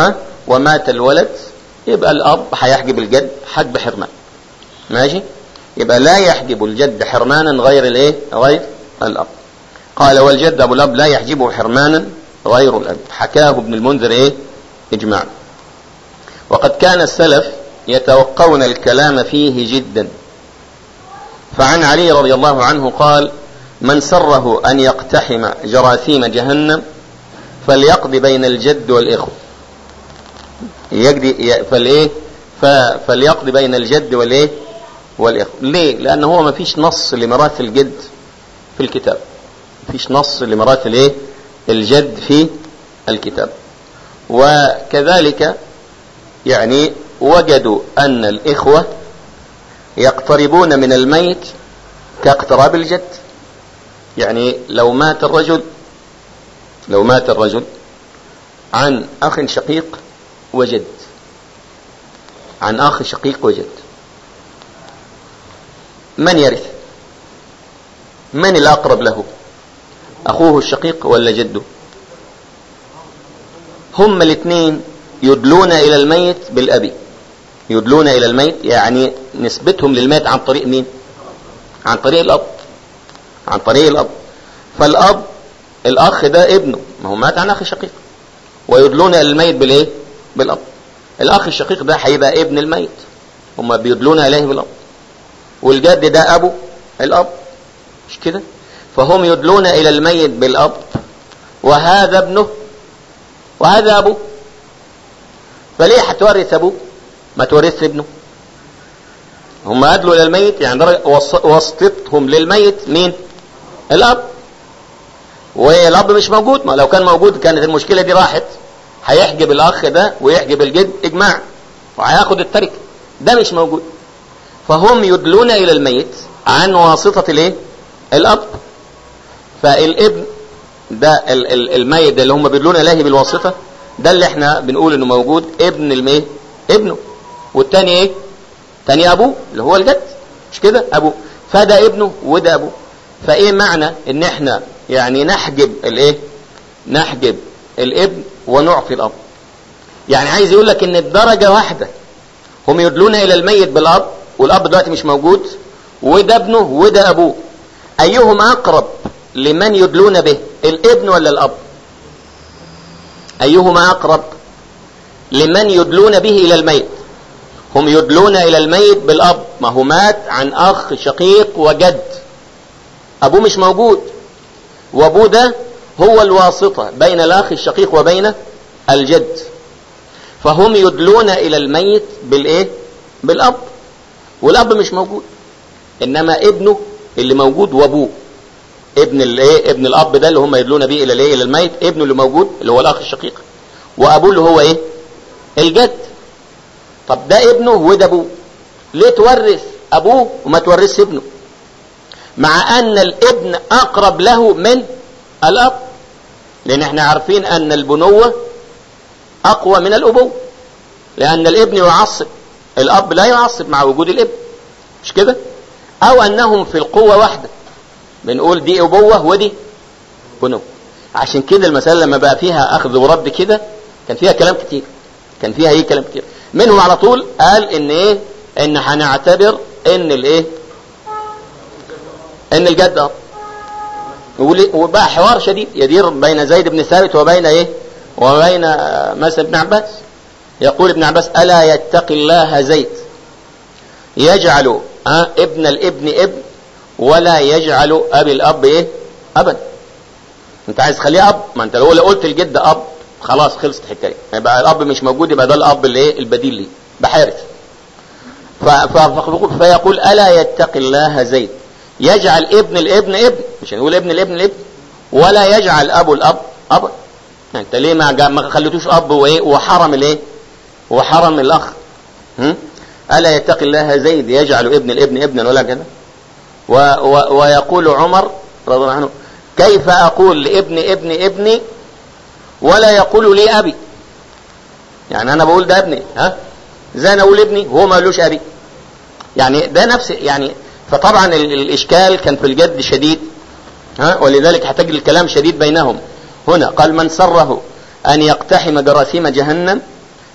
A: ومات الولد يبقى الأب هيحجب الجد حجب حرمان ماشي يبقى لا يحجب الجد حرمانا غير الايه غير الأب قال والجد أبو الأب لا يحجبه حرمانا غير الأب حكاه ابن المنذر ايه إجماع وقد كان السلف يتوقون الكلام فيه جدا فعن علي رضي الله عنه قال من سره أن يقتحم جراثيم جهنم فليقضي بين الجد والإخوة يقضي فالايه فليقضي بين الجد والايه والإخوة ليه لأن هو ما فيش نص لميراث الجد في الكتاب فيش نص لميراث الايه الجد في الكتاب وكذلك يعني وجدوا أن الإخوة يقتربون من الميت كاقتراب الجد يعني لو مات الرجل لو مات الرجل عن أخ شقيق وجد عن أخ شقيق وجد من يرث من الأقرب له أخوه الشقيق ولا جده هم الاثنين يدلون إلى الميت بالأبي يدلون إلى الميت يعني نسبتهم للميت عن طريق مين عن طريق الأب عن طريق الأب فالأب الأخ ده ابنه ما هو مات عن أخ شقيق ويدلون إلى الميت بالإيه بالأب الأخ الشقيق ده هيبقى ابن الميت هم بيدلون إليه بالأب والجد ده أبو الأب مش كده فهم يدلون إلى الميت بالأب وهذا ابنه وهذا أبوه فليه هتورث أبوه ما تورث ابنه هم أدلوا إلى الميت يعني وسطتهم للميت مين الأب والأب مش موجود ما لو كان موجود كانت المشكلة دي راحت هيحجب الأخ ده ويحجب الجد إجماع وهياخد التركة ده مش موجود فهم يدلون إلى الميت عن واسطة الايه الأب فالابن ده الميت ده اللي هم بيدلون إليه بالواسطة ده اللي احنا بنقول انه موجود ابن الميه ابنه والتاني ايه تاني ابوه اللي هو الجد مش كده ابوه فده ابنه وده ابوه فايه معنى ان احنا يعني نحجب الايه نحجب الابن ونعطي الاب يعني عايز يقول لك ان الدرجة واحدة هم يدلون الى الميت بالاب والاب دلوقتي مش موجود وده ابنه وده ابوه ايهما اقرب لمن يدلون به الابن ولا الاب ايهما اقرب لمن يدلون به الى الميت هم يدلون الى الميت بالاب ما هو مات عن اخ شقيق وجد ابوه مش موجود وابوه ده هو الواسطة بين الاخ الشقيق وبين الجد فهم يدلون الى الميت بالايه بالاب والاب مش موجود انما ابنه اللي موجود وابوه ابن الايه ابن الاب ده اللي هم يدلون به الى الايه الى الميت ابنه اللي موجود اللي هو الاخ الشقيق وابوه اللي هو ايه الجد طب ده ابنه وده ابوه ليه تورث ابوه وما تورثش ابنه مع ان الابن اقرب له من الاب لان احنا عارفين ان البنوة اقوى من الابوة لان الابن يعصب الاب لا يعصب مع وجود الابن مش كده او انهم في القوة واحدة بنقول دي ابوة ودي بنوة عشان كده المسألة لما بقى فيها اخذ ورد كده كان فيها كلام كتير كان فيها ايه كلام كتير منهم على طول قال ان ايه ان هنعتبر ان الايه ان الجد اب وبقى حوار شديد يدير بين زيد بن ثابت وبين ايه وبين مثلا ابن عباس يقول ابن عباس الا يتقي الله زيد يجعل اه ابن الابن ابن ولا يجعل ابي الاب ايه ابدا انت عايز تخليه اب ما انت لو قلت الجد اب خلاص خلصت الحكايه يبقى الاب مش موجود يبقى ده الاب اللي ايه البديل ليه بحارث فيقول الا يتقي الله زيد يجعل ابن الابن ابن مش هنقول ابن الابن الابن ولا يجعل ابو الاب ابا يعني انت ليه ما ما خليتوش اب وايه وحرم الايه وحرم الاخ هم؟ الا يتقي الله زيد يجعل ابن الابن ابنا ولا كذا و و ويقول عمر رضي الله عنه كيف اقول لابن ابن ابني ولا يقول لي ابي يعني انا بقول ده ابني ها زي انا اقول ابني وهو ما قالوش ابي يعني ده نفس يعني فطبعا الاشكال كان في الجد شديد ها ولذلك هتجد الكلام شديد بينهم هنا قال من سره ان يقتحم جراثيم جهنم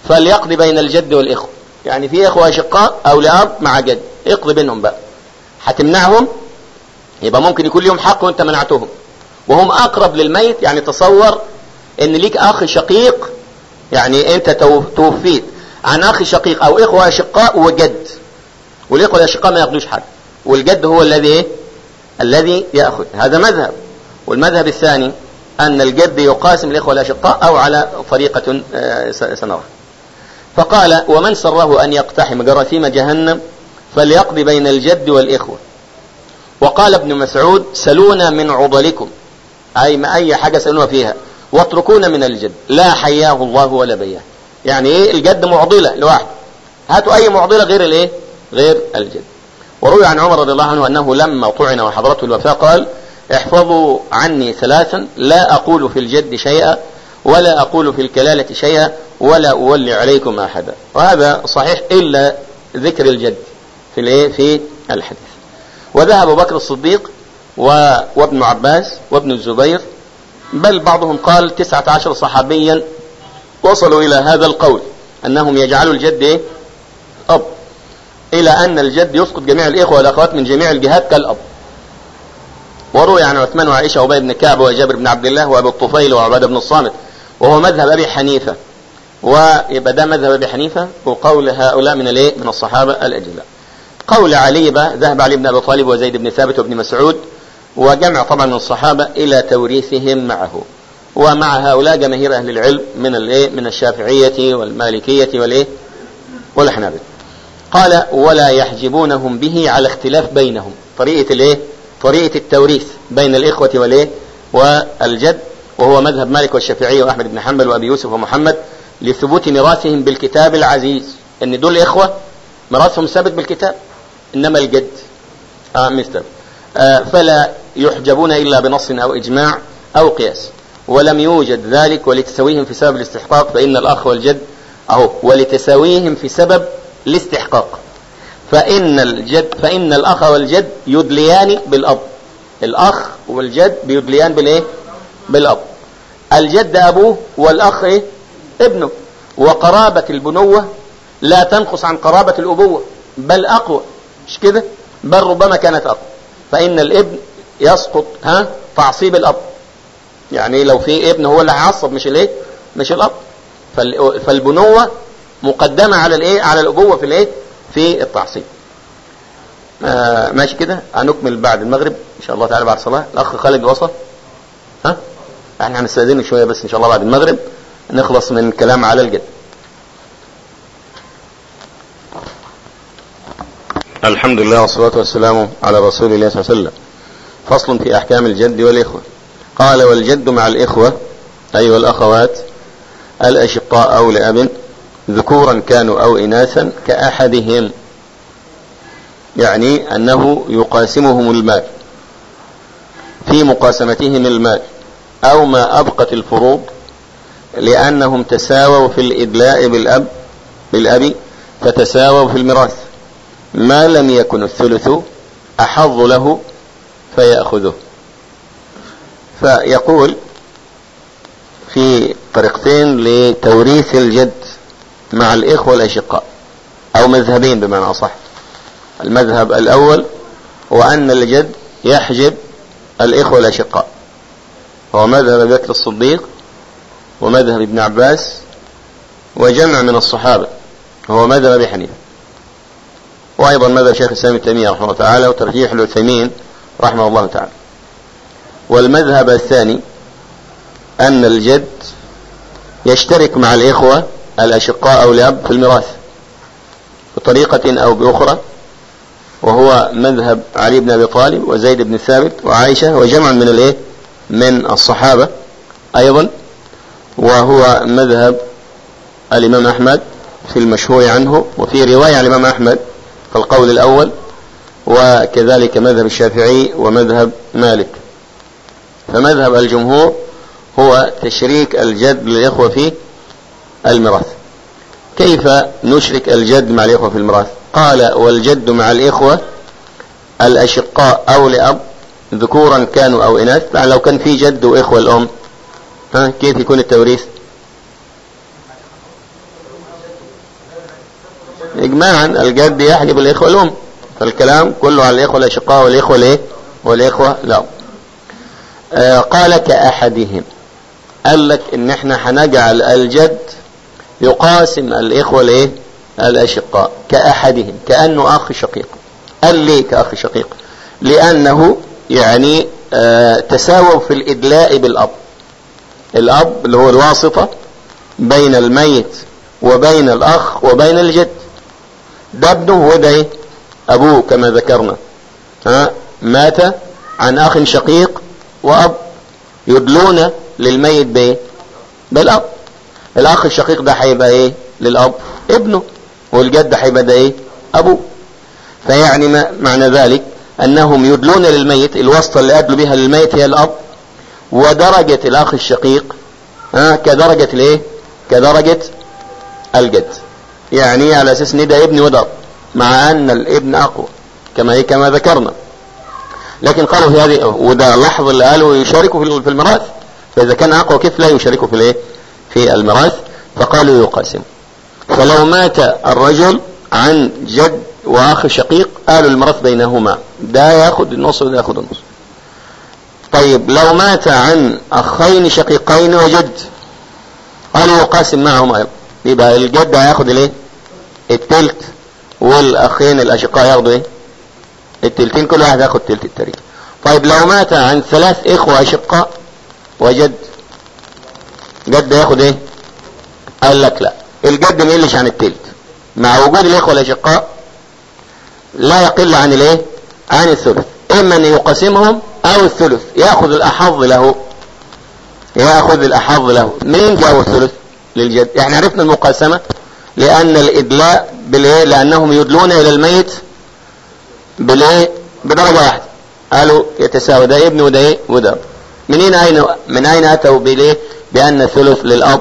A: فليقضي بين الجد والإخوة يعني في إخوة أشقاء أو لأب مع جد اقضي بينهم بقى هتمنعهم يبقى ممكن يكون لهم حق وانت منعتهم وهم أقرب للميت يعني تصور ان ليك أخ شقيق يعني انت توفيت عن أخ شقيق أو إخوة أشقاء وجد والإخوة الأشقاء ما ياخدوش حد والجد هو الذي إيه؟ الذي يأخذ هذا مذهب والمذهب الثاني أن الجد يقاسم الإخوة الأشقاء أو على طريقة سنرى فقال ومن سره أن يقتحم جراثيم جهنم فليقضي بين الجد والإخوة وقال ابن مسعود سلونا من عضلكم أي ما أي حاجة سلونا فيها واتركونا من الجد لا حياه الله ولا بياه يعني ايه الجد معضلة لوحده هاتوا أي معضلة غير الايه غير الجد وروي عن عمر رضي الله عنه أنه لما طعن وحضرته الوفاة قال احفظوا عني ثلاثا لا أقول في الجد شيئا ولا أقول في الكلالة شيئا ولا أولي عليكم أحدا وهذا صحيح إلا ذكر الجد في الايه في الحديث وذهب بكر الصديق وابن عباس وابن الزبير بل بعضهم قال تسعة عشر صحابيا وصلوا إلى هذا القول أنهم يجعلوا الجد إيه؟ أب إلى أن الجد يسقط جميع الإخوة والأخوات من جميع الجهات كالأب وروي عن عثمان وعائشة وأبي بن كعب وجابر بن عبد الله وأبي الطفيل وعبادة بن الصامت وهو مذهب أبي حنيفة ويبقى ده مذهب أبي حنيفة وقول هؤلاء من الايه من الصحابة الأجلاء قول علي بقى ذهب علي بن أبي طالب وزيد بن ثابت وابن مسعود وجمع طبعا من الصحابة إلى توريثهم معه ومع هؤلاء جماهير أهل العلم من الايه من الشافعية والمالكية والايه والحنابلة قال ولا يحجبونهم به على اختلاف بينهم طريقة الايه طريقة التوريث بين الإخوة والايه والجد وهو مذهب مالك والشافعية وأحمد بن حنبل وأبي يوسف ومحمد لثبوت ميراثهم بالكتاب العزيز ان دول إخوة ميراثهم ثابت بالكتاب إنما الجد آه مثل آه فلا يحجبون إلا بنص أو إجماع أو قياس ولم يوجد ذلك ولتسويهم في سبب الاستحقاق فإن الأخ والجد أهو ولتساويهم في سبب الاستحقاق فإن الجد فإن الأخ والجد يدليان بالأب الأخ والجد بيدليان بالإيه؟ بالأب الجد أبوه والأخ إيه؟ ابنه وقرابة البنوة لا تنقص عن قرابة الأبوة بل أقوى مش كده بل ربما كانت أقوى فإن الابن يسقط ها تعصيب الأب يعني لو في ابن هو اللي هيعصب مش الايه مش الأب فالبنوة مقدمة على الايه على الأبوة في الايه في التعصيب آه ماشي كده هنكمل بعد المغرب ان شاء الله تعالى بعد الصلاة الاخ خالد وصل ها احنا هنستاذنك شوية بس ان شاء الله بعد المغرب نخلص من كلام على الجد الحمد لله والصلاة والسلام على رسول الله صلى الله عليه وسلم فصل في أحكام الجد والإخوة قال والجد مع الإخوة أيها الأخوات الأشقاء أو لأب ذكورا كانوا أو إناثا كأحدهم يعني أنه يقاسمهم المال في مقاسمتهم المال أو ما أبقت الفروض لأنهم تساووا في الإدلاء بالأب بالأب فتساووا في الميراث ما لم يكن الثلث أحظ له فيأخذه فيقول في طريقتين لتوريث الجد مع الإخوة الأشقاء أو مذهبين بمعنى أصح المذهب الأول هو أن الجد يحجب الإخوة الأشقاء هو مذهب أبي بكر الصديق ومذهب ابن عباس وجمع من الصحابة هو مذهب أبي حنيفة وأيضا مذهب شيخ الإسلام ابن تيمية رحمه الله تعالى وترجيح العثيمين رحمه الله تعالى والمذهب الثاني أن الجد يشترك مع الإخوة الأشقاء أو الأب في الميراث بطريقة أو بأخرى وهو مذهب علي بن أبي طالب وزيد بن ثابت وعائشة وجمع من الإيه من الصحابة أيضا وهو مذهب الإمام أحمد في المشهور عنه وفي رواية عن الإمام أحمد في القول الأول وكذلك مذهب الشافعي ومذهب مالك فمذهب الجمهور هو تشريك الجد للإخوة في الميراث كيف نشرك الجد مع الإخوة في الميراث قال والجد مع الإخوة الأشقاء أو لأب ذكورا كانوا أو إناث يعني لو كان في جد وإخوة الأم ها كيف يكون التوريث اجماعا الجد يحجب الاخوة الام فالكلام كله على الاخوة الاشقاء والاخوة الايه والاخوة لا آه قال كاحدهم قال لك ان احنا هنجعل الجد يقاسم الاخوة الايه الاشقاء كاحدهم كانه اخ شقيق قال ليه كاخ شقيق لانه يعني آه تساووا في الادلاء بالاب الاب اللي هو الواسطة بين الميت وبين الاخ وبين الجد ده ابنه وده ايه ابوه كما ذكرنا ها مات عن اخ شقيق واب يدلون للميت بايه بالاب الاخ الشقيق ده هيبقى ايه للاب ابنه والجد هيبقى ده ايه ابوه فيعني ما معنى ذلك انهم يدلون للميت الواسطه اللي ادلوا بها للميت هي الاب ودرجه الاخ الشقيق ها كدرجه الايه كدرجه الجد يعني على اساس ان ده ابن وده أب. مع ان الابن اقوى كما هي كما ذكرنا لكن قالوا في هذه وده لحظ اللي قالوا يشاركوا في الميراث فاذا كان اقوى كيف لا يشاركوا في الايه في الميراث فقالوا يقاسم فلو مات الرجل عن جد واخ شقيق قالوا الميراث بينهما ده ياخذ النص وده ياخذ النص طيب لو مات عن اخين شقيقين وجد قالوا يقاسم معهم ايضا يبقى الجد هياخد الايه التلت والاخين الاشقاء ياخدوا ايه التلتين كل واحد ياخد تلت التركه طيب لو مات عن ثلاث اخوة اشقاء وجد جد ياخد ايه قال لك لا الجد ما يقلش عن التلت مع وجود الاخوة الاشقاء لا يقل عن الايه عن الثلث اما ان يقسمهم او الثلث ياخذ الاحظ له ياخذ الاحظ له مين جاء الثلث للجد احنا عرفنا المقاسمة لان الادلاء بالايه لانهم يدلون الى الميت بالايه بدرجة واحدة قالوا يتساوى ده ابن وده ايه وده منين اين من اين اتوا بالايه بان الثلث للاب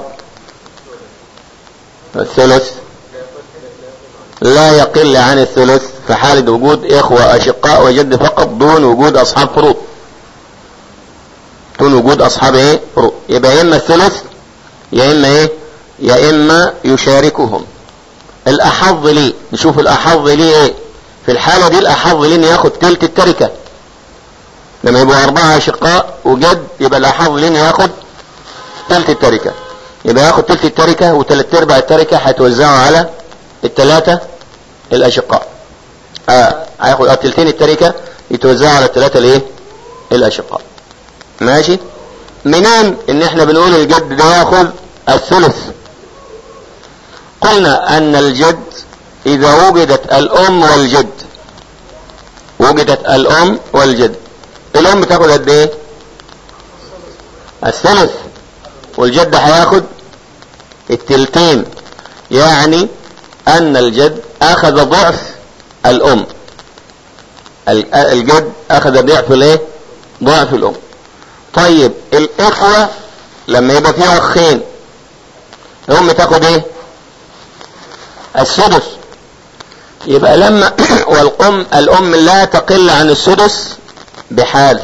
A: الثلث لا يقل عن الثلث في حالة وجود اخوة اشقاء وجد فقط دون وجود اصحاب فروض دون وجود اصحاب ايه فروض يبقى يا اما الثلث يا اما ايه يا اما يشاركهم الاحظ لي نشوف الاحظ لي ايه في الحالة دي الاحظ لي انه ياخد تلت التركة لما يبقوا اربعة اشقاء وجد يبقى الاحظ لي انه ياخد تلت التركة يبقى ياخد تلت التركة وتلت ارباع التركة هتوزعوا على الثلاثة الاشقاء آه هياخد اه تلتين التركة يتوزعوا على الثلاثة الايه الاشقاء ماشي منين ان احنا بنقول الجد ده ياخذ الثلث قلنا ان الجد اذا وجدت الام والجد وجدت الام والجد الام بتاخد قد ايه الثلث والجد هياخد التلتين يعني ان الجد اخذ ضعف الام الجد اخذ ضعف الايه ضعف الام طيب الاخوة لما يبقى فيها اخين الام تاخد ايه السدس يبقى لما والام الام لا تقل عن السدس بحال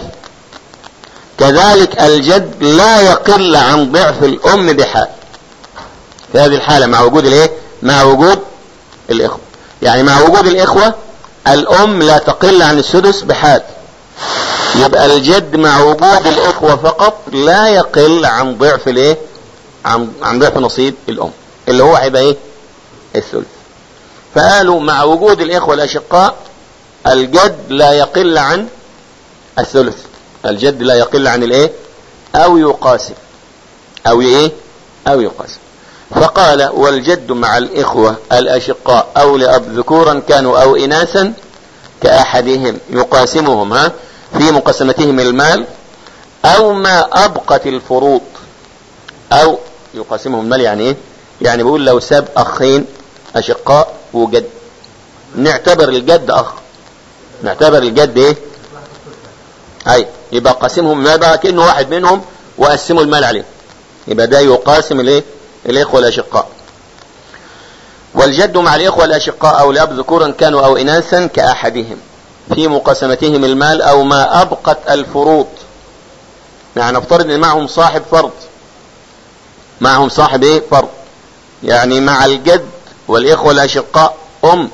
A: كذلك الجد لا يقل عن ضعف الام بحال في هذه الحالة مع وجود الايه مع وجود الاخوة يعني مع وجود الاخوة الام لا تقل عن السدس بحال يبقى الجد مع وجود الاخوة فقط لا يقل عن ضعف الايه عن عن ضعف نصيب الام اللي هو هيبقى ايه الثلث فقالوا مع وجود الاخوة الاشقاء الجد لا يقل عن الثلث الجد لا يقل عن الايه او يقاسم او ايه او يقاسم فقال والجد مع الاخوة الاشقاء او لاب ذكورا كانوا او اناثا كاحدهم يقاسمهم ها في مقسمتهم المال او ما ابقت الفروض او يقاسمهم المال يعني ايه يعني بيقول لو ساب اخين اشقاء وجد نعتبر الجد اخ نعتبر الجد ايه اي يبقى قاسمهم ما بقى كأنه واحد منهم وقسموا المال عليه يبقى ده يقاسم الايه الاخوة الاشقاء والجد مع الاخوة الاشقاء او لاب ذكورا كانوا او اناثا كاحدهم في مقاسمتهم المال او ما ابقت الفروض يعني نفترض ان معهم صاحب فرض معهم صاحب ايه فرض يعني مع الجد والاخوة الاشقاء ام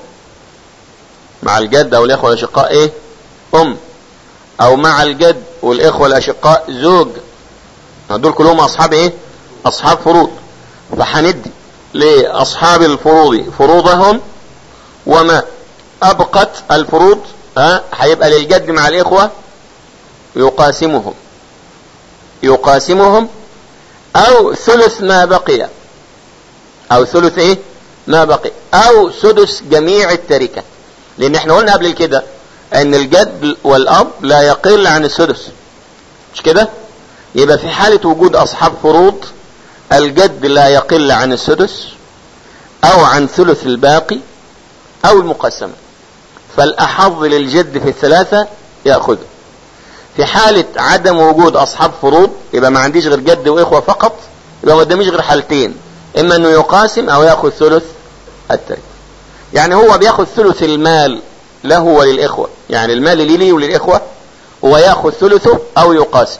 A: مع الجد او الاخوة الاشقاء ايه ام او مع الجد والاخوة الاشقاء زوج دول كلهم اصحاب ايه اصحاب فروض فهندي لاصحاب الفروض فروضهم وما ابقت الفروض ها هيبقى للجد مع الاخوة يقاسمهم يقاسمهم او ثلث ما بقي او ثلث ايه ما بقي او سدس جميع التركة لان احنا قلنا قبل كده ان الجد والاب لا يقل عن السدس مش كده يبقى في حالة وجود اصحاب فروض الجد لا يقل عن السدس او عن ثلث الباقي او المقسمة فالاحظ للجد في الثلاثة يأخذه في حالة عدم وجود اصحاب فروض يبقى ما عنديش غير جد واخوة فقط يبقى ما قداميش غير حالتين اما انه يقاسم او ياخذ ثلث التركة يعني هو بياخذ ثلث المال له وللاخوة يعني المال لي لي وللاخوة هو ياخذ ثلثه او يقاسم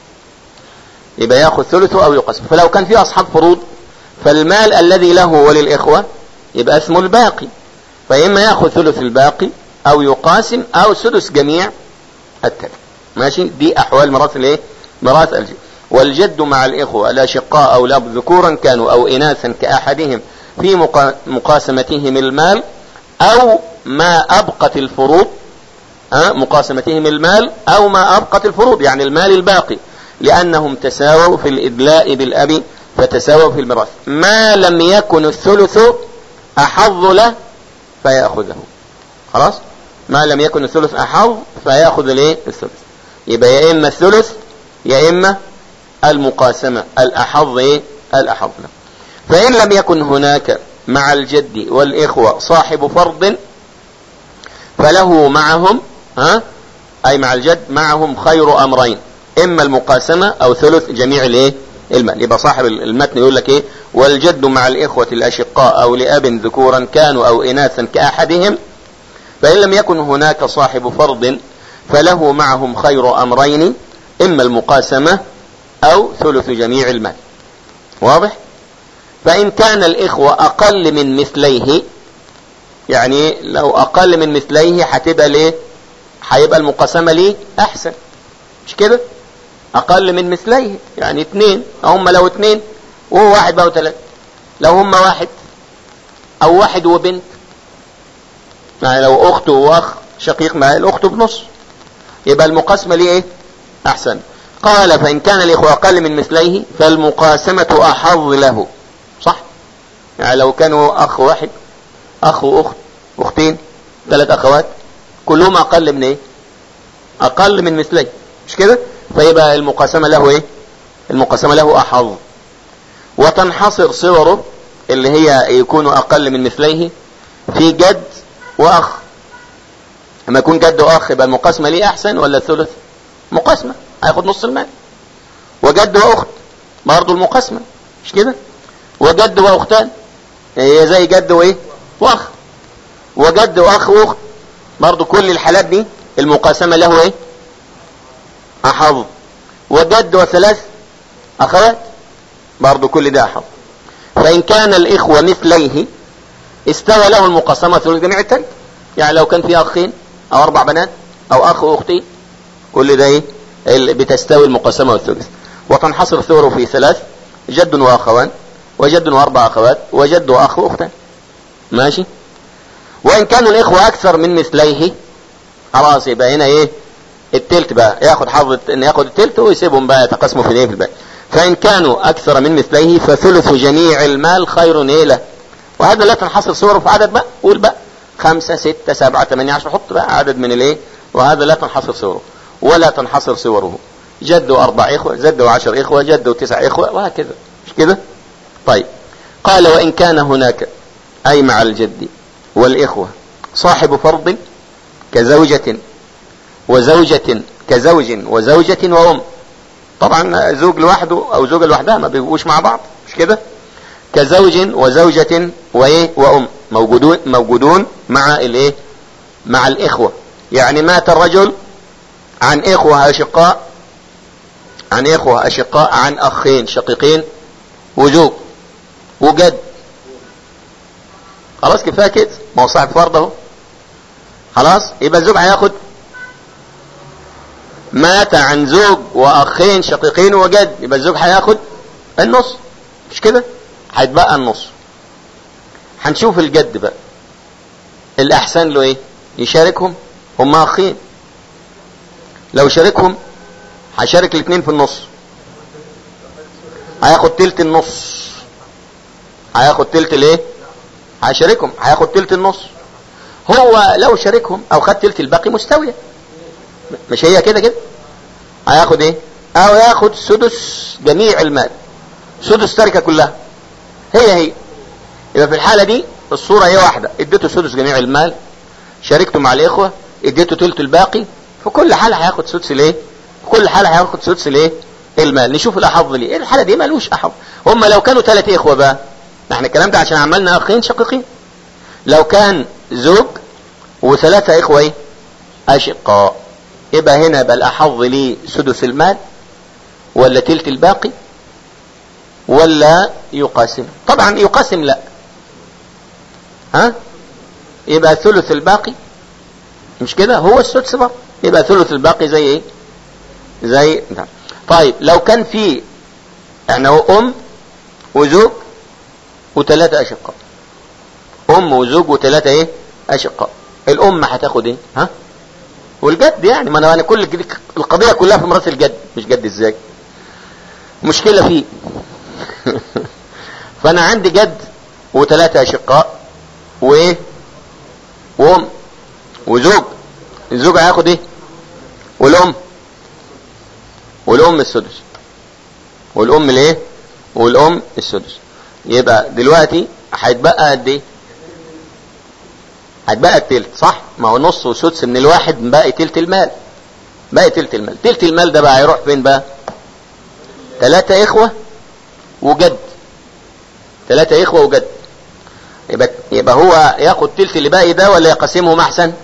A: يبقى ياخذ ثلثه او يقاسم فلو كان في اصحاب فروض فالمال الذي له وللاخوة يبقى اسمه الباقي فاما ياخذ ثلث الباقي او يقاسم او سدس جميع التركة ماشي دي احوال ميراث الايه ميراث الجد والجد مع الاخوة الاشقاء او الاب ذكورا كانوا او اناثا كاحدهم في مقاسمتهم المال او ما ابقت الفروض ها مقاسمتهم المال او ما ابقت الفروض يعني المال الباقي لانهم تساووا في الادلاء بالاب فتساووا في الميراث ما لم يكن الثلث احظ له فياخذه خلاص ما لم يكن الثلث احظ فياخذ الايه الثلث يبقى يا اما الثلث يا اما المقاسمة الاحظ ايه الاحظ له فان لم يكن هناك مع الجد والاخوة صاحب فرض فله معهم ها اي مع الجد معهم خير امرين اما المقاسمة او ثلث جميع الايه المال يبقى صاحب المتن يقول لك ايه والجد مع الاخوة الاشقاء او لاب ذكورا كانوا او اناثا كاحدهم فان لم يكن هناك صاحب فرض فله معهم خير امرين اما المقاسمة او ثلث جميع المال واضح فان كان الاخوة اقل من مثليه يعني لو اقل من مثليه هتبقى ليه هيبقى المقاسمة ليه احسن مش كده اقل من مثليه يعني اتنين هم لو اتنين وهو واحد بقى وثلاثة لو هم واحد او واحد وبنت يعني لو اخت واخ شقيق مع الاخت بنص يبقى المقاسمة ليه ايه احسن قال فان كان الاخوة اقل من مثليه فالمقاسمة احظ له صح يعني لو كانوا اخ واحد اخ واخت اختين ثلاث اخوات كلهم اقل من ايه اقل من مثليه مش كده فيبقى المقاسمة له ايه المقاسمة له احظ وتنحصر صوره اللي هي يكون اقل من مثليه في جد واخ لما يكون جد واخ يبقى المقاسمة ليه احسن ولا الثلث مقاسمة هياخد نص المال وجد واخت برضه المقاسمة مش كده وجد واختان هي زي جد وايه واخ وجد واخ واخت برضه كل الحالات دي المقاسمة له ايه احظ وجد وثلاث اخوات برضه كل ده احظ فان كان الاخوة مثليه استوى له المقاسمة ثلث جميع الترك يعني لو كان في اخين او اربع بنات او اخ واختين كل ده ايه بتستوي المقاسمة والثلث وتنحصر ثوره في ثلاث جد واخوان وجد واربع اخوات وجد واخ واختان ماشي وان كانوا الاخوة اكثر من مثليه خلاص يبقى هنا ايه التلت بقى ياخد حظ ان ياخد التلت ويسيبهم بقى يتقسموا في الايه في الباقي فان كانوا اكثر من مثليه فثلث جميع المال خير ايه له وهذا لا تنحصر صوره في عدد بقى قول بقى خمسة ستة سبعة ثمانية عشر حط بقى عدد من الايه وهذا لا تنحصر صوره ولا تنحصر صوره جد واربع اخوة جد وعشر اخوة جد وتسع اخوة وهكذا مش كده طيب قال وان كان هناك اي مع الجد والاخوة صاحب فرض كزوجة وزوجة كزوج وزوجة وام طبعا زوج لوحده او زوجة لوحدها ما بيبقوش مع بعض مش كده كزوج وزوجة وايه وام موجودون موجودون مع الايه مع الاخوة يعني مات الرجل عن اخوة اشقاء عن اخوة اشقاء عن اخين شقيقين وزوج وجد خلاص كفايه كده ما هو صاحب فرض اهو خلاص يبقى الزوج هياخد مات عن زوج واخين شقيقين وجد يبقى الزوج هياخد النص مش كده هيتبقى النص هنشوف الجد بقى الاحسن له ايه يشاركهم هم اخين لو شاركهم هيشارك الاثنين في النص هياخد تلت النص هياخد تلت الايه هيشاركهم هياخد تلت النص هو لو شاركهم او خد تلت الباقي مستوية مش هي كده كده هياخد ايه او ياخد سدس جميع المال سدس تركة كلها هي هي يبقى في الحالة دي الصورة هي واحدة اديته سدس جميع المال شاركته مع الاخوة اديته تلت الباقي في كل حالة هياخد سدس الايه في كل حالة هياخد سدس الايه المال نشوف الاحظ ليه الحالة دي مالوش احظ هم لو كانوا ثلاث اخوة بقى احنا الكلام ده عشان عملنا اخين شقيقين لو كان زوج وثلاثة اخوة ايه اشقاء يبقى هنا يبقى الاحظ ليه سدس المال ولا تلت الباقي ولا يقاسم طبعا يقاسم لا ها يبقى ثلث الباقي مش كده هو السدس بقى يبقى ثلث الباقي زي ايه زي ده. طيب لو كان في يعني هو ام وزوج وثلاثة اشقاء ام وزوج وثلاثة ايه اشقاء الام هتاخد ايه ها والجد يعني ما انا كل القضية كلها في مرات الجد مش جد ازاي مشكلة فيه فانا عندي جد وثلاثة اشقاء وايه وام وزوج الزوج هياخد ايه والام والام السدس والام الايه والام السدس يبقى دلوقتي هيتبقى قد ايه هيتبقى التلت صح ما هو نص وسدس من الواحد باقي تلت المال باقي تلت المال تلت المال ده بقى هيروح فين بقى ثلاثة اخوة وجد ثلاثة اخوة وجد يبقى, يبقى هو ياخد تلت اللي باقي ده ولا يقسمهم احسن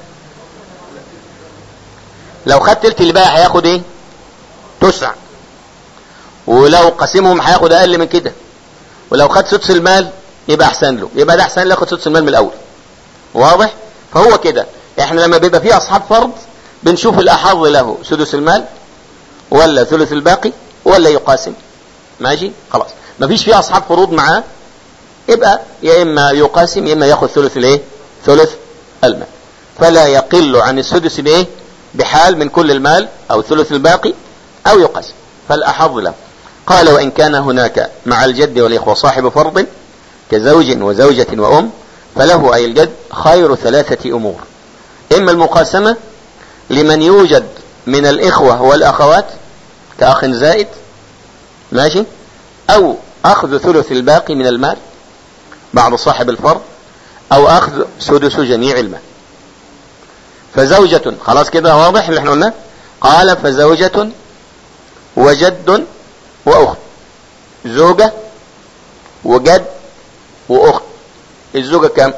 A: لو خد تلت اللي باقي هياخد ايه تسع ولو قسمهم هياخد اقل من كده ولو خد سدس المال يبقى احسن له يبقى ده احسن له ياخد سدس المال من الاول واضح فهو كده احنا لما بيبقى فيه اصحاب فرض بنشوف الاحظ له سدس المال ولا ثلث الباقي ولا يقاسم ماشي خلاص مفيش فيه اصحاب فروض معاه يبقى يا اما يقاسم يا اما ياخذ ثلث الايه ثلث المال فلا يقل عن السدس بايه بحال من كل المال او ثلث الباقي او يقاسم فالاحظ له قال وان كان هناك مع الجد والاخوه صاحب فرض كزوج وزوجة وام فله اي الجد خير ثلاثة امور اما المقاسمة لمن يوجد من الاخوة والاخوات كاخ زائد ماشي او اخذ ثلث الباقي من المال بعد صاحب الفرض او اخذ سدس جميع المال فزوجة خلاص كده واضح اللي احنا قلناه قال فزوجة وجد واخت زوجة وجد واخت الزوجة كام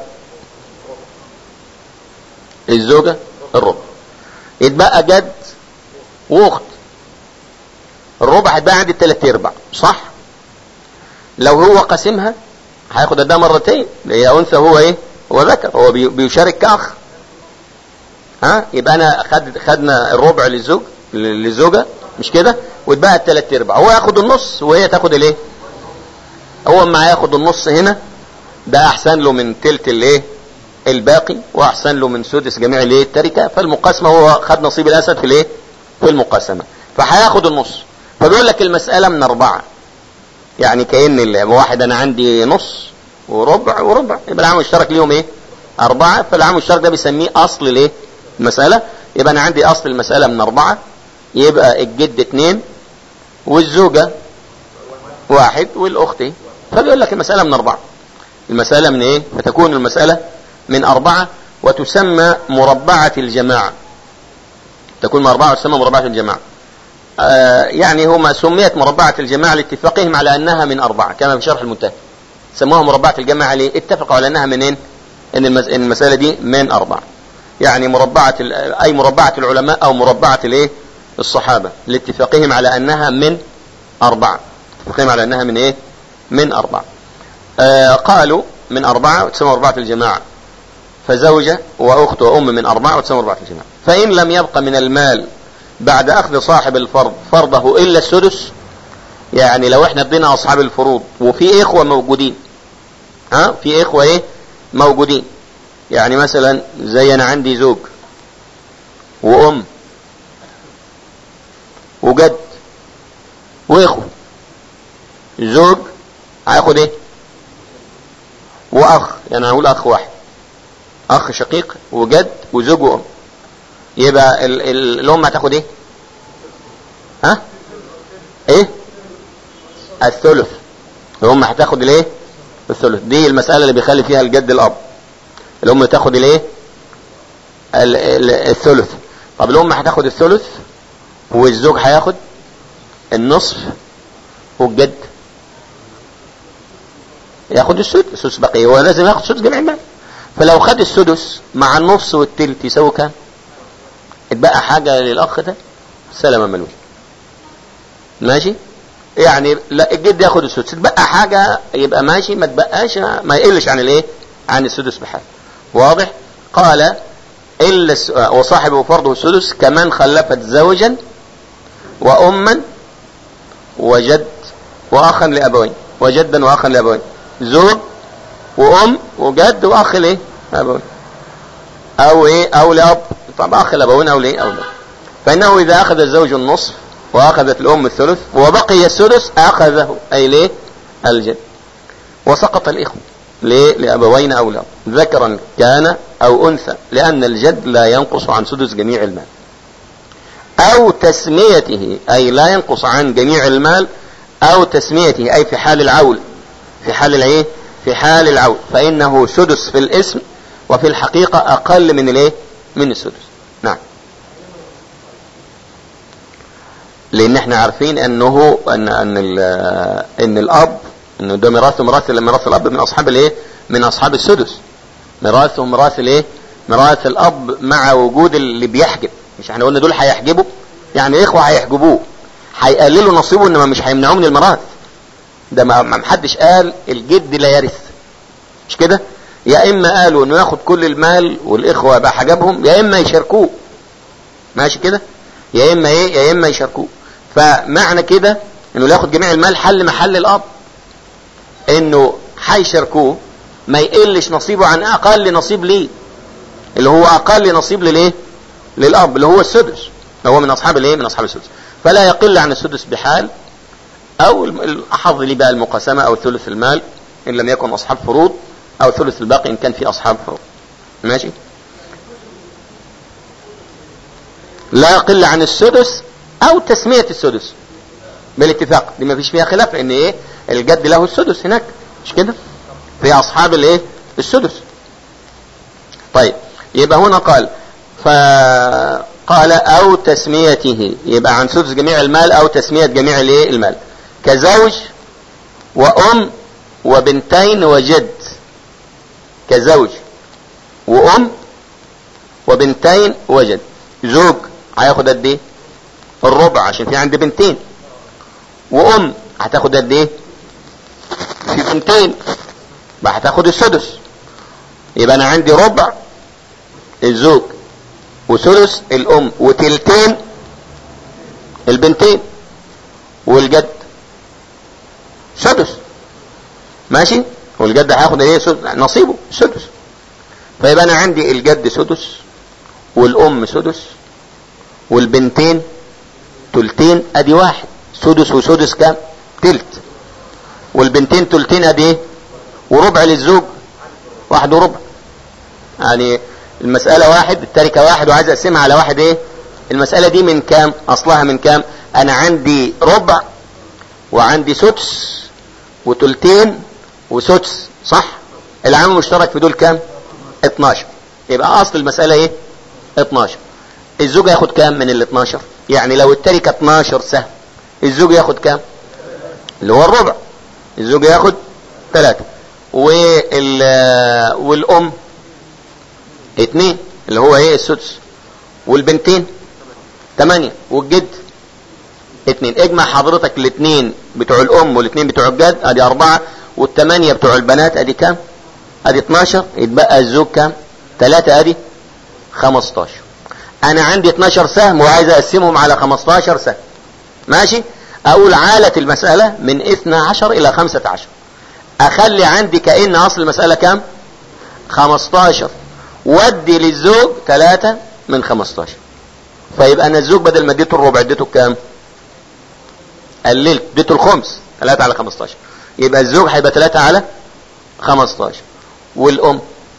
A: الزوجة الربع يتبقى جد واخت الربع هتبقى عندي التلات ارباع صح لو هو قسمها هياخد ده مرتين هي انثى هو ايه هو ذكر هو بيشارك كاخ ها يبقى انا خد خدنا الربع للزوج للزوجه مش كده واتبقى الثلاث ارباع هو ياخد النص وهي تاخد الايه هو اما هياخد النص هنا ده احسن له من تلت الايه الباقي واحسن له من سدس جميع الايه التركه فالمقاسمه هو خد نصيب الاسد في الايه في المقاسمه فهياخد النص فبيقول لك المساله من اربعه يعني كأن واحد انا عندي نص وربع وربع يبقى العام المشترك ليهم ايه اربعة فالعام المشترك ده بيسميه اصل الايه المسألة يبقى انا عندي اصل المسألة من اربعة يبقى الجد اتنين والزوجة واحد والاخت ايه فبيقول لك المسألة من اربعة المسألة من ايه فتكون المسألة من اربعة وتسمى مربعة الجماعة تكون مربعة وتسمى مربعة الجماعة آه يعني هما سميت مربعة الجماعة لاتفاقهم على أنها من أربعة كما في شرح المنتهى سموها مربعة الجماعة ليه اتفقوا على أنها منين إن المسألة دي من أربعة يعني مربعة أي مربعة العلماء أو مربعة الإيه الصحابة لاتفاقهم على أنها من أربعة اتفاقهم على أنها من إيه من أربعة آه قالوا من أربعة وتسمى مربعة الجماعة فزوجة وأخت وأم من أربعة وتسمى أربعة الجماع فإن لم يبقى من المال بعد أخذ صاحب الفرض فرضه إلا السدس يعني لو احنا بدينا أصحاب الفروض وفي إخوة موجودين ها في إخوة إيه موجودين يعني مثلا زي أنا عندي زوج وأم وجد وإخوة زوج هياخد إيه وأخ يعني هقول أخ واحد أخ شقيق وجد وزوج وأم يبقى ال ال الأم هتاخد إيه ها إيه الثلث الأم هتاخد الإيه الثلث دي المسألة اللي بيخلي فيها الجد الأب الأم تاخد الإيه ال- ال- الثلث طب الأم هتاخد الثلث والزوج هياخد النصف والجد ياخد السدس السدس بقية هو لازم ياخد سدس جميع المال فلو خد السدس مع النص والتلت يساوي كام اتبقى حاجة للأخ ده سلامة ملوش ماشي يعني لا الجد ياخد السدس تبقى حاجة يبقى ماشي ما تبقاش ما يقلش عن الايه عن السدس بحال واضح قال إلا الس- وصاحب فرضه السدس كمان خلفت زوجا وأما وجد وأخا لأبوين وجدا وأخا لأبوين زوج وأم وجد وأخ لإيه أبوين أو إيه أو لأب طبعا أخ لأبوين أو لإيه أو لأب فإنه إذا أخذ الزوج النصف وأخذت الأم الثلث وبقي السدس أخذه أي ليه الجد وسقط الإخوة ليه لأبوين أو لأب ذكرا كان أو أنثى لأن الجد لا ينقص عن سدس جميع المال أو تسميته أي لا ينقص عن جميع المال أو تسميته أي في حال العول في حال الإيه في حال العول فإنه سدس في الاسم وفي الحقيقة أقل من الإيه من السدس نعم لان احنا عارفين انه ان ان ال- ان الاب انه ده ميراثه ميراث ميراث الاب من اصحاب الايه من اصحاب السدس ميراثه ميراث الايه ميراث الاب مع وجود اللي بيحجب مش احنا قلنا دول هيحجبوا يعني الاخوه هيحجبوه هيقللوا نصيبه انما مش هيمنعوه من الميراث ده ما ما محدش قال الجد لا يرث مش كده يا اما قالوا انه ياخد كل المال والاخوه يبقى حجبهم يا اما يشاركوه ماشي كده يا اما ايه يا اما يشاركوه فمعنى كده انه لا ياخد جميع المال حل محل الاب انه هيشاركوه ما يقلش نصيبه عن اقل نصيب ليه اللي هو اقل نصيب للايه للاب اللي هو السدس هو من اصحاب الايه من اصحاب السدس فلا يقل عن السدس بحال او الم- الاحظ لي بقى المقاسمه او ثلث المال ان لم يكن اصحاب فروض او ثلث الباقي ان كان في اصحاب فروض ماشي لا يقل عن السدس او تسمية السدس بالاتفاق دي ما فيش فيها خلاف لان ايه الجد له السدس هناك مش كده في اصحاب الايه السدس طيب يبقى هنا قال فقال او تسميته يبقى عن سدس جميع المال او تسمية جميع الايه المال كزوج وام وبنتين وجد كزوج وام وبنتين وجد زوج هياخد قد ايه الربع عشان في عندي بنتين وام هتاخد قد ايه في بنتين بقى هتاخد السدس يبقى انا عندي ربع الزوج وثلث الام وتلتين البنتين والجد سدس ماشي والجد هياخد ايه سدس نصيبه سدس فيبقى انا عندي الجد سدس والام سدس والبنتين تلتين ادي واحد سدس وسدس كام تلت والبنتين تلتين ادي ايه وربع للزوج واحد وربع يعني المسألة واحد التركة واحد وعايز اقسمها على واحد ايه المسألة دي من كام اصلها من كام انا عندي ربع وعندي سدس وتلتين وسدس صح العام المشترك في دول كام 12 يبقى اصل المسألة ايه 12 الزوج ياخد كام من ال 12 يعني لو التركة 12 سهم الزوج ياخد كام اللي هو الربع الزوج ياخد ثلاثة وال والام اتنين اللي هو ايه السدس والبنتين تمانية والجد اتنين اجمع حضرتك الاتنين بتوع الام والاتنين بتوع الجد ادي اربعة والتمانية بتوع البنات ادي كام ادي 12 يتبقى الزوج كام
B: ثلاثة ادي 15 انا عندي 12 سهم وعايز اقسمهم على 15 سهم ماشي اقول عالة المسألة من 12 الى 15 اخلي عندي كأن اصل المسألة كام 15 ودي للزوج 3 من 15 فيبقى انا الزوج بدل ما اديته الربع اديته كام قللت اديته الخمس 3 على 15 يبقى الزوج هيبقى 3 على 15 والام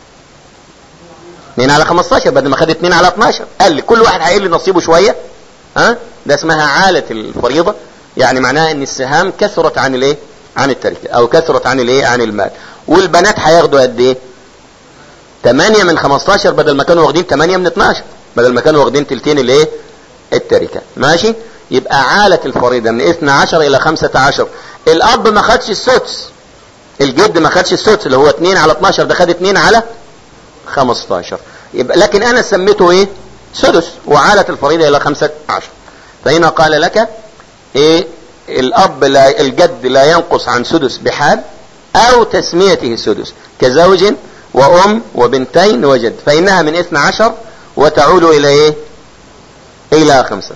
B: 2 على 15 بدل ما خد 2 على 12 قال لي كل واحد هيقل نصيبه شويه ها ده اسمها عالة الفريضة يعني معناها ان السهام كثرت عن الايه عن التركة او كثرت عن الايه عن المال والبنات هياخدوا قد ايه 8 من 15 بدل ما كانوا واخدين 8 من 12 بدل ما كانوا واخدين تلتين الايه التركة ماشي يبقى عالة الفريضة من 12 الى 15 الاب ما خدش السدس الجد ما خدش السدس اللي هو 2 على 12 ده خد 2 على 15 يبقى لكن انا سميته ايه سدس وعالة الفريضة الى 15 فهنا قال لك ايه الاب لا الجد لا ينقص عن سدس بحال او تسميته سدس كزوج وام وبنتين وجد فانها من 12 وتعود الى ايه الى 15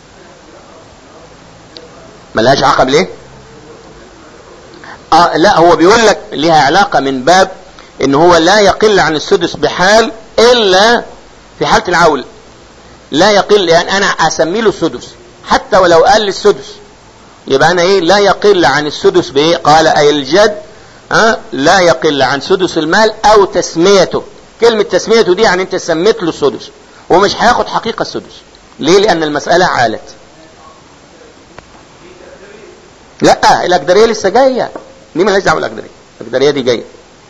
B: ملهاش عقب ليه آه لا هو بيقول لك لها علاقة من باب ان هو لا يقل عن السدس بحال الا في حالة العول لا يقل يعني انا اسمي له السدس حتى ولو قل السدس يبقى انا ايه لا يقل عن السدس بايه قال اي الجد أه لا يقل عن سدس المال او تسميته كلمة تسميته دي يعني انت سميت له السدس ومش هياخد حقيقة السدس ليه لان المسألة عالت لا الاقدرية لسه جاية دي مالهاش دعوه بالاقدرية الاقدرية دي جاية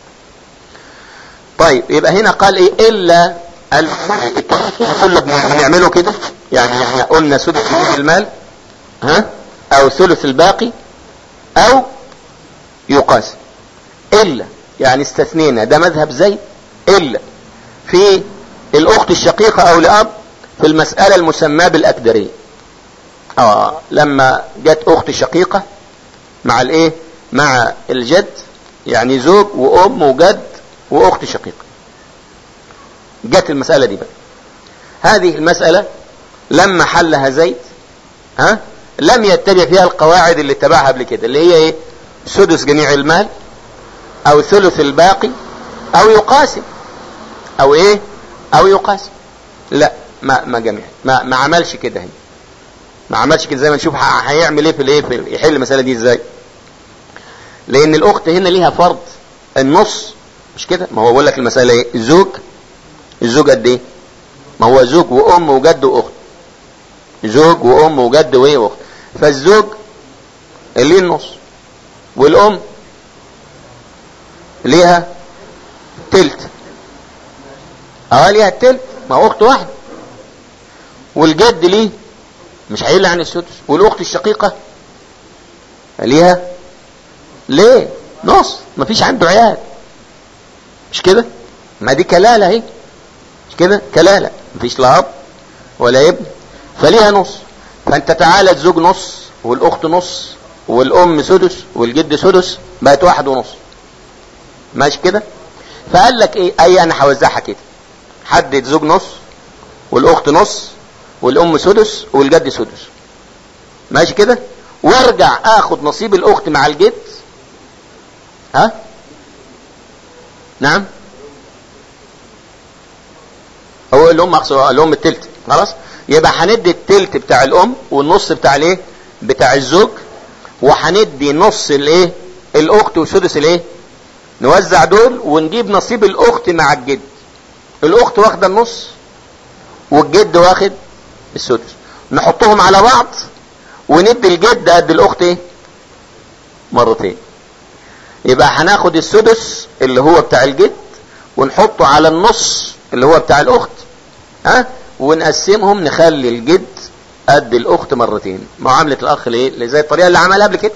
B: طيب يبقى هنا قال ايه الا كله بنعمله كده يعني احنا قلنا سدس المال ها او ثلث الباقي او يقاسم الا يعني استثنينا ده مذهب زيد الا في الاخت الشقيقة او الاب في المسألة المسماة بالاكدرية اه لما جت اخت شقيقة مع الايه مع الجد يعني زوج وام وجد واخت شقيقة جت المسألة دي بقى هذه المسألة لما حلها زيد ها لم يتبع فيها القواعد اللي اتبعها قبل كده اللي هي ايه سدس جميع المال او ثلث الباقي او يقاسم او ايه او يقاسم لا ما ما جميع ما ما عملش كده هنا ما عملش كده زي ما نشوف هيعمل ايه في الايه في يحل المساله دي ازاي لان الاخت هنا ليها فرض النص مش كده ما هو بقول لك المساله ايه الزوج الزوج قد ايه ما هو زوج وام وجد واخت زوج وام وجد وايه واخت فالزوج ليه النص والام ليها تلت اه ليها التلت ما هو اخت واحده والجد ليه مش هيقل عن السدس والاخت الشقيقه ليها ليه نص مفيش عنده عيال مش كده ما دي كلاله اهي مش كده كلاله مفيش لا اب ولا ابن فليها نص فانت تعالى الزوج نص والاخت نص والام سدس والجد سدس بقت واحد ونص ماشي كده فقال لك ايه اي انا هوزعها كده حدد زوج نص والاخت نص والام سدس والجد سدس ماشي كده وارجع اخد نصيب الاخت مع الجد ها نعم هو الام اقصد الام التلت خلاص يبقى هندي التلت بتاع الام والنص بتاع الايه بتاع الزوج وهندي نص الايه الاخت وسدس الايه نوزع دول ونجيب نصيب الاخت مع الجد الاخت واخده النص والجد واخد السدس نحطهم على بعض وندي الجد قد الاخت ايه مرتين يبقى هناخد السدس اللي هو بتاع الجد ونحطه على النص اللي هو بتاع الاخت ها ونقسمهم نخلي الجد قد الاخت مرتين معاملة الاخ ليه اللي زي الطريقة اللي عملها قبل كده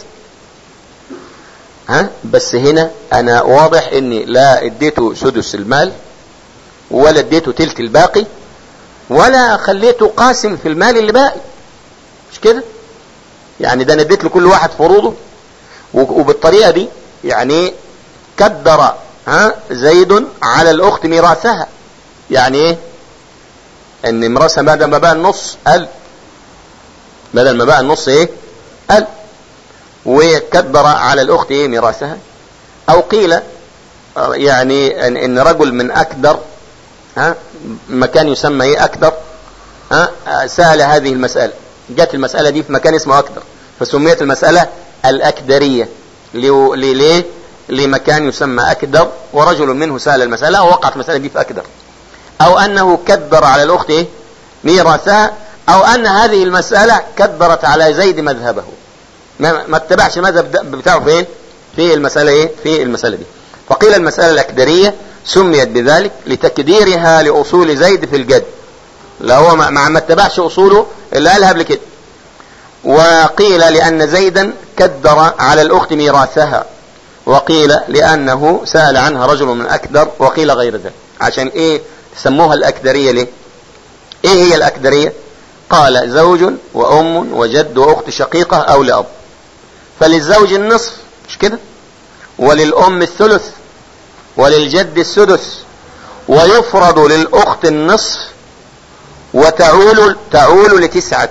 B: ها بس هنا انا واضح اني لا اديته سدس المال ولا اديته تلت الباقي ولا خليته قاسم في المال اللي باقي مش كده يعني ده انا اديت لكل واحد فروضه وبالطريقة دي يعني كدر ها زيد على الاخت ميراثها يعني ايه ان مراسها بدل ما بقى النص قل بدل ما بقى النص ايه قل وكبر على الاخت ايه ميراثها او قيل يعني ان, إن رجل من اكدر ها مكان يسمى ايه اكدر ها سأل هذه المسألة جت المسألة دي في مكان اسمه اكدر فسميت المسألة الاكدرية ليه لمكان يسمى اكدر ورجل منه سأل المسألة ووقعت المسألة دي في اكدر او انه كبر على الاخت ايه ميراثها او ان هذه المسألة كبرت على زيد مذهبه ما, ما اتبعش المذهب بتاعه فين في المسألة ايه في المسألة دي فقيل المسألة الأكدرية سميت بذلك لتكديرها لأصول زيد في الجد لا هو مع ما اتبعش أصوله اللي قالها قبل كده وقيل لأن زيدا كدر على الأخت ميراثها وقيل لأنه سأل عنها رجل من أكدر وقيل غير ذلك عشان إيه سموها الأكدرية ليه إيه هي الأكدرية قال زوج وأم وجد وأخت شقيقة أو لأب فللزوج النصف مش كده وللأم الثلث وللجد السدس ويفرض للأخت النصف وتعول تعول لتسعة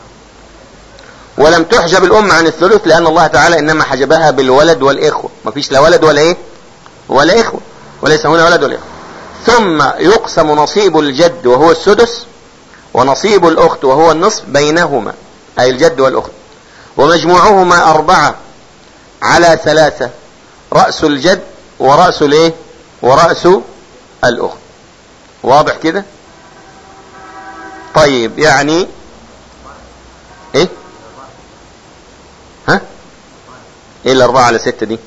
B: ولم تحجب الأم عن الثلث لأن الله تعالى إنما حجبها بالولد والإخوة ما فيش لا ولد ولا إيه ولا إخوة وليس هنا ولد ولا إخوة ثم يقسم نصيب الجد وهو السدس ونصيب الأخت وهو النصف بينهما أي الجد والأخت ومجموعهما أربعة على ثلاثة رأس الجد ورأس الايه ورأس الأخت واضح كده طيب يعني ايه ها ايه الاربعة على ستة دي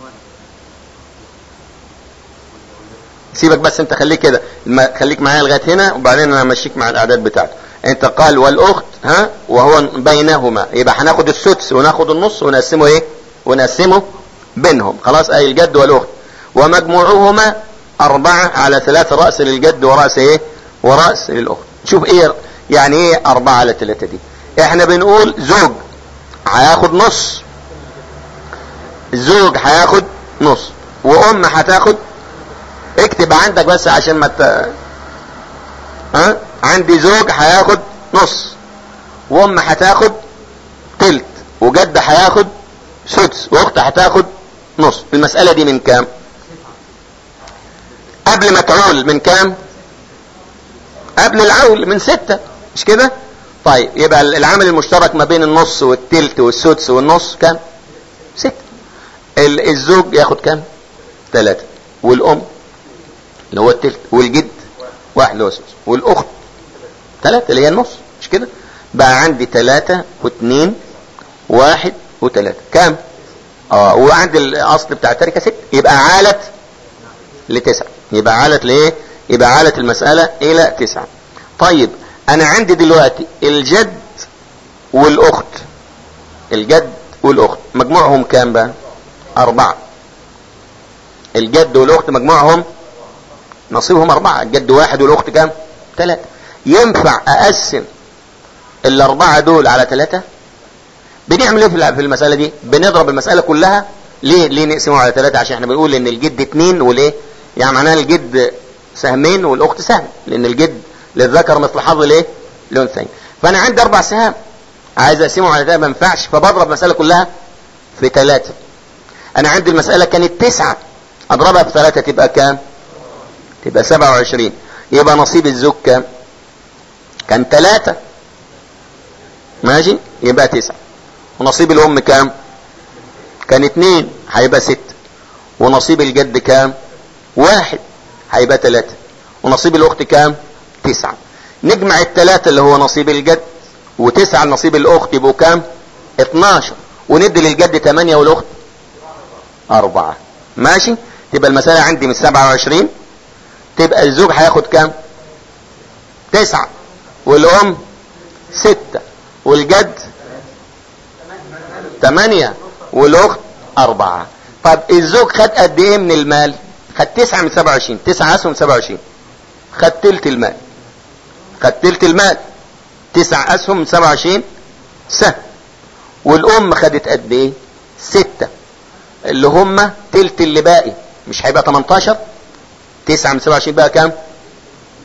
B: سيبك بس انت خليك كده خليك معايا لغايه هنا وبعدين انا امشيك مع الاعداد بتاعته انت قال والاخت ها وهو بينهما يبقى هناخد السدس وناخد النص ونقسمه ايه ونقسمه بينهم خلاص اي الجد والاخت ومجموعهما اربعة على ثلاثة رأس للجد ورأس ايه ورأس للاخت شوف ايه يعني ايه اربعة على ثلاثة دي احنا بنقول زوج هياخد نص الزوج هياخد نص وام هتاخد اكتب عندك بس عشان ما ت... ها عندي زوج هياخد نص وام هتاخد تلت وجد هياخد سدس واخت هتاخد نص المسألة دي من كام قبل ما تعول من كام قبل العول من ستة مش كده طيب يبقى العامل المشترك ما بين النص والتلت والسدس والنص كام ستة الزوج ياخد كام ثلاثة والام اللي هو التلت والجد واحد اللي هو السدس والاخت ثلاثة اللي هي النص مش كده بقى عندي ثلاثة واثنين واحد وثلاثة كام اه وعند الاصل بتاع التركة ست يبقى عالت لتسعة يبقى عالت لايه يبقى عالت المسألة الى تسعة طيب انا عندي دلوقتي الجد والاخت الجد والاخت مجموعهم كام بقى اربعة الجد والاخت مجموعهم نصيبهم اربعة الجد واحد والاخت كام ثلاثة ينفع اقسم الاربعة دول على ثلاثة بنعمل ايه في المسألة دي بنضرب المسألة كلها ليه ليه نقسمها على ثلاثة عشان احنا بنقول ان الجد اتنين وليه يعني معناها الجد سهمين والاخت سهم لان الجد للذكر مثل حظ الايه الانثيين فانا عندي اربع سهام عايز اقسمهم على ثلاثة ما ينفعش فبضرب المسألة كلها في ثلاثة انا عندي المسألة كانت تسعة اضربها في ثلاثة تبقى كام تبقى سبعة وعشرين يبقى نصيب الزوج كام كان ثلاثة ماشي يبقى تسعة ونصيب الام كام كان اتنين هيبقى ستة ونصيب الجد كام واحد هيبقى تلاتة ونصيب الاخت كام تسعة نجمع التلاتة اللي هو نصيب الجد وتسعة نصيب الاخت يبقوا كام اتناشر وندي للجد تمانية والاخت اربعة ماشي تبقى المسألة عندي من سبعة وعشرين تبقى الزوج هياخد كام تسعة والام ستة والجد تمانية والاخت اربعة طب الزوج خد قد ايه من المال خد تسعة من سبعة وعشرين تسعة اسهم سبعة وعشرين خد تلت المال خد تلت المال تسع اسهم من سبعة وعشرين سهم والام خدت قد ايه ستة اللي هم تلت اللي باقي مش هيبقى 18 تسعة من 27 بقى كام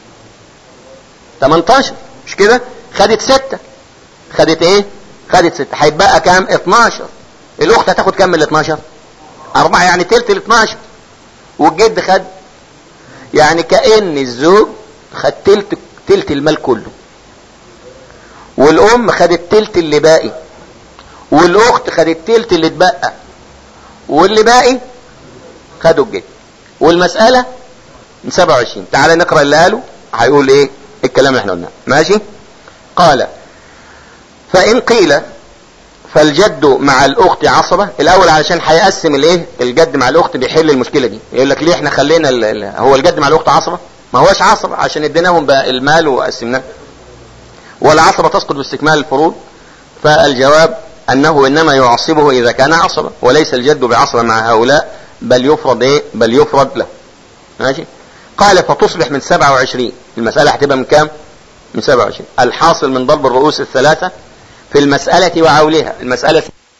B: 18 مش كده خدت ستة خدت ايه خدت ستة هيتبقى كام 12 الاخت هتاخد كام من ال 12 اربعة يعني تلت ال 12 والجد خد يعني كأن الزوج خد تلت تلت المال كله والام خدت تلت اللي باقي والاخت خدت تلت اللي اتبقى واللي باقي خدوا الجد والمسألة من 27 تعال نقرأ اللي قاله هيقول ايه الكلام اللي احنا قلناه ماشي قال فإن قيل فالجد مع الأخت عصبة الأول علشان هيقسم الايه الجد مع الأخت بيحل المشكلة دي يقول لك ليه احنا خلينا ال ال هو الجد مع الأخت عصبة ما هوش عصبة عشان اديناهم بقى المال وقسمناه والعصبة تسقط باستكمال الفروض فالجواب أنه إنما يعصبه إذا كان عصبة وليس الجد بعصبة مع هؤلاء بل يفرض إيه بل يفرض له ماشي قال فتصبح من 27 المسألة هتبقى من كام من 27 الحاصل من ضرب الرؤوس الثلاثة في المسألة وعولها المسألة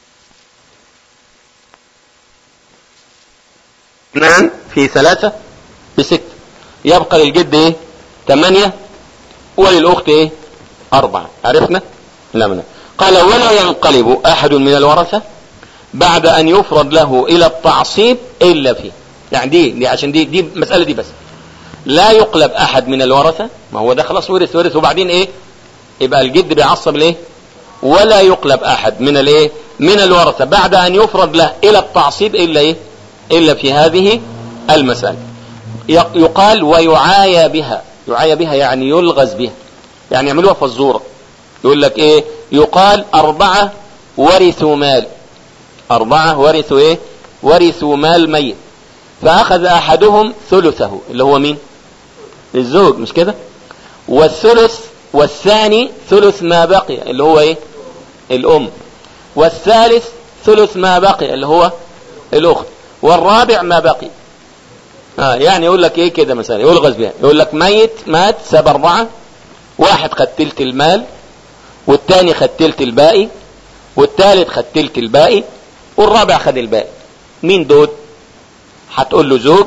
B: اثنان في ثلاثة بست يبقى للجد ايه ثمانية وللأخت ايه أربعة عرفنا لا من قال ولا ينقلب أحد من الورثة بعد أن يفرض له إلى التعصيب إلا فيه يعني دي, دي عشان دي دي مسألة دي بس لا يقلب أحد من الورثة ما هو ده خلاص ورث ورث وبعدين إيه يبقى الجد بيعصب ليه ولا يقلب أحد من الإيه من الورثة بعد أن يفرض له إلى التعصيب إلا إيه إلا في هذه المسألة يقال ويعايى بها يعايى بها يعني يلغز بها يعني يعملوها فزورة يقول لك ايه يقال اربعة ورثوا مال اربعة ورثوا ايه ورثوا مال ميت فاخذ احدهم ثلثه اللي هو مين الزوج مش كده والثلث والثاني ثلث ما بقي اللي هو ايه الام والثالث ثلث ما بقي اللي هو الاخت والرابع ما بقي آه يعني يقول لك ايه كده مثلا يلغز بها يقول لك ميت مات ساب اربعة واحد خد تلت المال والتاني خد تلت الباقي والتالت خد تلت الباقي والرابع خد الباقي مين دول هتقول له زوج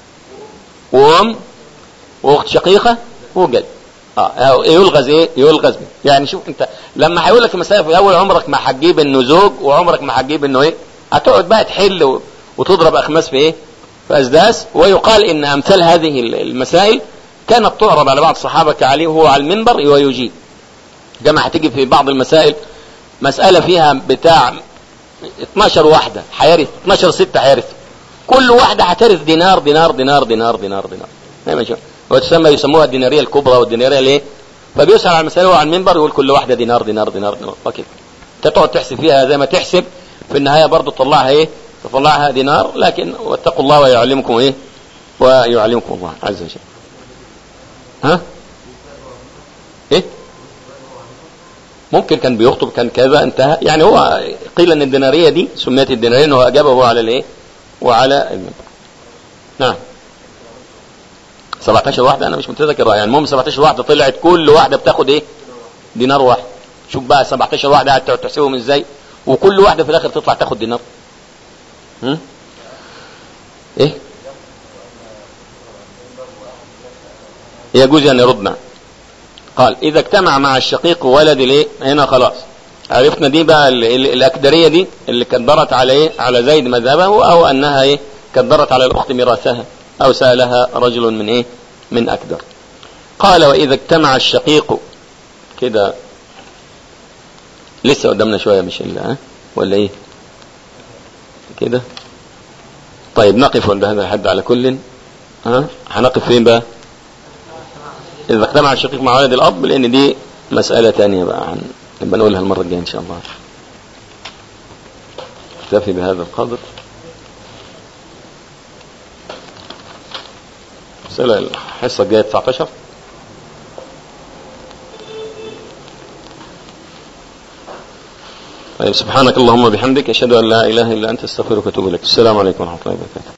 B: وام واخت شقيقة وجد اه يلغز ايه يلغز بيه. يعني شوف انت لما هيقول لك المسألة في اول عمرك ما هتجيب انه زوج وعمرك ما هتجيب انه ايه هتقعد بقى تحل وتضرب اخماس في ايه في اسداس ويقال ان امثال هذه المسائل كانت تعرض على بعض الصحابة كعلي وهو على المنبر ويجيب كما هتيجي في بعض المسائل مسألة فيها بتاع 12 واحدة حيرث 12 ستة حيرث كل واحدة هترث دينار دينار دينار دينار دينار دينار دايما شوف وتسمى يسموها الدينارية الكبرى والدينارية الايه فبيسأل على المسألة وهو على المنبر يقول كل واحدة دينار دينار دينار دينار وكده تقعد تحسب فيها زي ما تحسب في النهاية برضه تطلعها ايه تطلعها دينار لكن واتقوا الله ويعلمكم ايه ويعلمكم الله عز وجل ها ايه ممكن كان بيخطب كان كذا انتهى يعني هو قيل ان الديناريه دي سميت الديناريه انه اجابه على الايه وعلى المنبر نعم 17 واحده انا مش متذكر يعني المهم 17 واحده طلعت كل واحده بتاخد ايه دينار واحد شوف بقى 17 واحده قاعد تحسبهم ازاي وكل واحده في الاخر تطلع تاخد دينار هم؟ ايه يجوز ان يردنا قال اذا اجتمع مع الشقيق ولد الايه هنا خلاص عرفنا دي بقى ال ال الاكدريه دي اللي كدرت على ايه على زيد مذهبه او انها ايه كدرت على الاخت ميراثها او سالها رجل من ايه من اكدر قال واذا اجتمع الشقيق كده لسه قدامنا شويه مش الا ها ولا ايه كده طيب نقف عند هذا الحد على كل ها هنقف فين بقى إذا اجتمع الشقيق مع ولد الأب لأن دي مسألة تانية بقى عن نبقى نقولها المرة الجاية إن شاء الله اكتفي بهذا القدر مسألة الحصة الجاية 19 طيب سبحانك اللهم وبحمدك أشهد أن لا إله إلا أنت استغفرك وأتوب إليك السلام عليكم ورحمة الله وبركاته